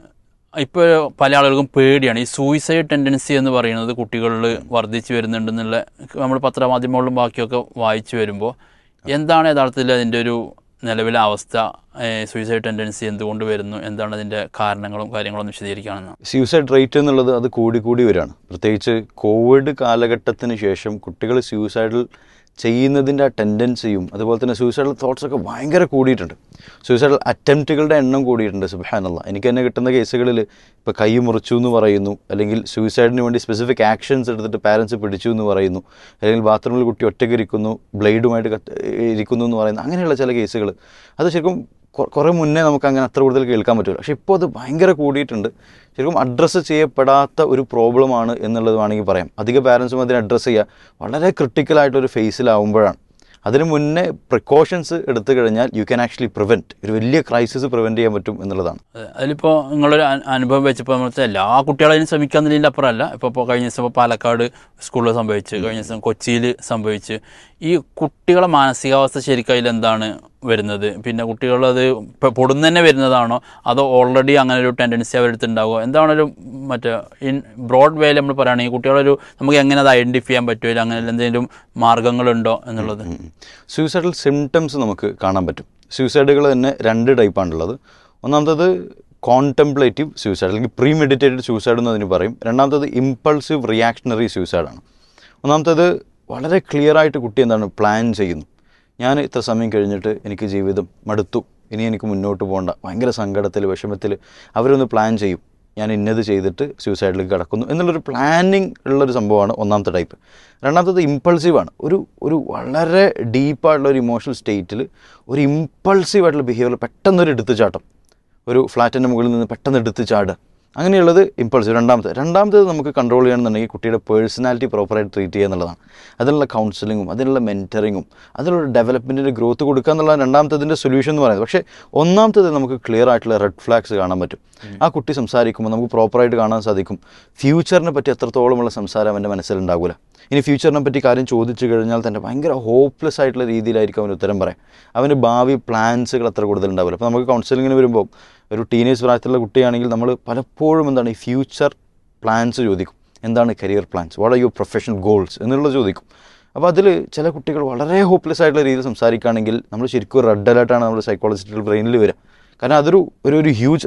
ഇപ്പോൾ പല ആളുകൾക്കും പേടിയാണ് ഈ സൂയിസൈഡ് ടെൻഡൻസി എന്ന് പറയുന്നത് കുട്ടികളിൽ വർദ്ധിച്ചു വരുന്നുണ്ടെന്നുള്ള നമ്മൾ പത്രമാധ്യമങ്ങളിലും ബാക്കിയൊക്കെ വായിച്ചു വരുമ്പോൾ എന്താണ് യഥാർത്ഥത്തിൽ അതിൻ്റെ ഒരു നിലവിലെ അവസ്ഥ സൂയിസൈഡ് ടെൻഡൻസി എന്തുകൊണ്ട് വരുന്നു എന്താണ് അതിൻ്റെ കാരണങ്ങളും കാര്യങ്ങളും വിശദീകരിക്കുകയാണെന്ന് സ്യൂസൈഡ് റേറ്റ് എന്നുള്ളത് അത് കൂടി കൂടി വരികയാണ് പ്രത്യേകിച്ച് കോവിഡ് കാലഘട്ടത്തിന് ശേഷം കുട്ടികൾ സ്യൂസൈഡിൽ ചെയ്യുന്നതിൻ്റെ ആ ടെൻഡൻസിയും അതുപോലെ തന്നെ സൂയിസൈഡൽ തോട്ട്സ് ഒക്കെ ഭയങ്കര കൂടിയിട്ടുണ്ട് സൂയിസൈഡൽ അറ്റംപ്റ്റുകളുടെ എണ്ണം കൂടിയിട്ടുണ്ട് സുബാനുള്ള എനിക്ക് തന്നെ കിട്ടുന്ന കേസുകളിൽ ഇപ്പോൾ കൈ മുറിച്ചു എന്ന് പറയുന്നു അല്ലെങ്കിൽ സൂയിസൈഡിന് വേണ്ടി സ്പെസിഫിക് ആക്ഷൻസ് എടുത്തിട്ട് പാരൻസ് പിടിച്ചു എന്ന് പറയുന്നു അല്ലെങ്കിൽ ബാത്റൂമിൽ കുട്ടി ഒറ്റയ്ക്ക് ഇരിക്കുന്നു ബ്ലേഡുമായിട്ട് കത്ത് ഇരിക്കുന്നു എന്ന് പറയുന്നു അങ്ങനെയുള്ള ചില കേസുകൾ അത് ശരിക്കും കൊ- കുറേ മുന്നേ നമുക്ക് അങ്ങനെ അത്ര കൂടുതൽ കേൾക്കാൻ പറ്റില്ല പക്ഷേ ഇപ്പോൾ അത് ഭയങ്കര കൂടിയിട്ടുണ്ട് ശരിക്കും അഡ്രസ്സ് ചെയ്യപ്പെടാത്ത ഒരു പ്രോബ്ലമാണ് എന്നുള്ളത് വേണമെങ്കിൽ പറയാം അധിക പാരൻസും അതിനെ അഡ്രസ്സ് ചെയ്യുക വളരെ ക്രിട്ടിക്കലായിട്ടൊരു ഫേസിലാവുമ്പോഴാണ് അതിന് മുന്നേ പ്രിക്കോഷൻസ് എടുത്തു കഴിഞ്ഞാൽ യു ക്യാൻ ആക്ച്വലി പ്രിവെൻറ്റ് ഒരു വലിയ ക്രൈസിസ് പ്രിവെൻറ്റ് ചെയ്യാൻ പറ്റും എന്നുള്ളതാണ് അതെ. അതിലിപ്പോൾ നിങ്ങളൊരു അ- അനുഭവം വെച്ചപ്പോൾ നമ്മൾ വെച്ചാൽ എല്ലാ കുട്ടികളും അതിന് ശ്രമിക്കാന്നതിൻ്റെ അപ്പുറമല്ല ഇപ്പോൾ ഇപ്പോൾ കഴിഞ്ഞ ദിവസം ഇപ്പോൾ പാലക്കാട് സ്കൂളിൽ സംഭവിച്ച് കഴിഞ്ഞ ദിവസം കൊച്ചിയിൽ സംഭവിച്ച് ഈ കുട്ടികളെ മാനസികാവസ്ഥ ശരിക്കും അതിലെന്താണ് വരുന്നത് പിന്നെ കുട്ടികളത് ഇപ്പോൾ പൊടുന്ന് തന്നെ വരുന്നതാണോ അതോ ഓൾറെഡി അങ്ങനെ ഒരു ടെൻഡൻസി അവരെടുത്ത് ഉണ്ടാകുമോ എന്താണൊരു മറ്റേ ഇൻ ബ്രോഡ് വേയിൽ നമ്മൾ പറയുകയാണെങ്കിൽ കുട്ടികളൊരു നമുക്ക് എങ്ങനെ അത് ഐഡൻറ്റിഫൈ ചെയ്യാൻ പറ്റുമോ അങ്ങനെ എന്തെങ്കിലും മാർഗങ്ങളുണ്ടോ എന്നുള്ളത് സൂയിസൈഡൽ സിംറ്റംസ് നമുക്ക് കാണാൻ പറ്റും സൂയിസൈഡുകൾ തന്നെ രണ്ട് ടൈപ്പാണുള്ളത് ഒന്നാമത്തത് കോൺടെംപ്ലേറ്റീവ് സൂയിസൈഡ് അല്ലെങ്കിൽ പ്രീ മെഡിറ്റേറ്റഡ് സൂയിസൈഡ് എന്ന് അതിന് പറയും രണ്ടാമത്തത് ഇമ്പൾസീവ് റിയാക്ഷണറി സൂയിസൈഡാണ് ഒന്നാമത്തത് വളരെ ക്ലിയർ ആയിട്ട് കുട്ടി എന്താണ് പ്ലാൻ ചെയ്യുന്നു ഞാൻ ഇത്ര സമയം കഴിഞ്ഞിട്ട് എനിക്ക് ജീവിതം മടുത്തു ഇനി എനിക്ക് മുന്നോട്ട് പോകണ്ട ഭയങ്കര സങ്കടത്തിൽ വിഷമത്തിൽ അവരൊന്ന് പ്ലാൻ ചെയ്യും ഞാൻ ഇന്നത് ചെയ്തിട്ട് സൂസൈഡിലേക്ക് കടക്കുന്നു എന്നുള്ളൊരു പ്ലാനിങ് ഉള്ളൊരു സംഭവമാണ് ഒന്നാമത്തെ ടൈപ്പ് രണ്ടാമത്തത് ഇമ്പൾസീവാണ് ഒരു ഒരു വളരെ ഡീപ്പായിട്ടുള്ള ഒരു ഇമോഷണൽ സ്റ്റേറ്റിൽ ഒരു ഇമ്പൾസീവ് ആയിട്ടുള്ള ബിഹേവിയർ പെട്ടെന്നൊരു എടുത്തുചാട്ടം ഒരു ഫ്ലാറ്റിൻ്റെ മുകളിൽ നിന്ന് പെട്ടെന്ന് എടുത്ത് ചാടുക അങ്ങനെയുള്ളത് ഇമ്പൾസീവ് രണ്ടാമത്തെ രണ്ടാമത്തേത് നമുക്ക് കൺട്രോൾ ചെയ്യണമെന്നുണ്ടെങ്കിൽ കുട്ടിയുടെ പേഴ്സണാലിറ്റി പ്രോപ്പറായിട്ട് ട്രീറ്റ് ചെയ്യുക എന്നുള്ളതാണ് അതിനുള്ള കൗൺസിലിങ്ങും അതിനുള്ള മെൻറ്ററിങ്ങും അതിനുള്ള ഡെവലപ്മെൻറ്റിൻ്റെ ഗ്രോത്ത് കൊടുക്കുക എന്നുള്ളതാണ് രണ്ടാമത്തതിൻ്റെ സൊല്യൂഷൻ എന്ന് പറയുന്നത് പക്ഷേ ഒന്നാമത്തത് നമുക്ക് ക്ലിയർ ആയിട്ടുള്ള റെഡ് ഫ്ലാഗ്സ് കാണാൻ പറ്റും ആ കുട്ടി സംസാരിക്കുമ്പോൾ നമുക്ക് പ്രോപ്പറായിട്ട് കാണാൻ സാധിക്കും ഫ്യൂച്ചറിനെ പറ്റി എത്രത്തോളമുള്ള സംസാരം അവൻ്റെ മനസ്സിലുണ്ടാകില്ല ഇനി ഫ്യൂച്ചറിനെ പറ്റി കാര്യം ചോദിച്ചു കഴിഞ്ഞാൽ തന്നെ ഭയങ്കര ഹോപ്പ്ലെസ് ആയിട്ടുള്ള രീതിയിലായിരിക്കും അവന് ഉത്തരം പറയാം അവന് ഭാവി പ്ലാൻസുകൾ അത്ര കൂടുതൽ ഉണ്ടാവില്ല അപ്പോൾ നമുക്ക് കൗൺസിലിങ്ങിന് വരുമ്പോൾ ഒരു ടീനേജ് പ്രായത്തിലുള്ള കുട്ടിയാണെങ്കിൽ നമ്മൾ പലപ്പോഴും എന്താണ് ഈ ഫ്യൂച്ചർ പ്ലാൻസ് ചോദിക്കും എന്താണ് career plans what are your professional goals എന്നുള്ളത് ചോദിക്കും അപ്പോൾ അതിൽ ചില കുട്ടികൾ വളരെ ഹോപ്പ്ലെസ് ആയിട്ടുള്ള രീതിയിൽ സംസാരിക്കുകയാണെങ്കിൽ നമ്മൾ ശരിക്കും റെഡ് അലേർട്ടാണ് നമ്മുടെ സൈക്കോളജിക്കൽ ബ്രെയിനിൽ വരിക കാരണം അതൊരു ഒരു ഒരു ഹ്യൂജ്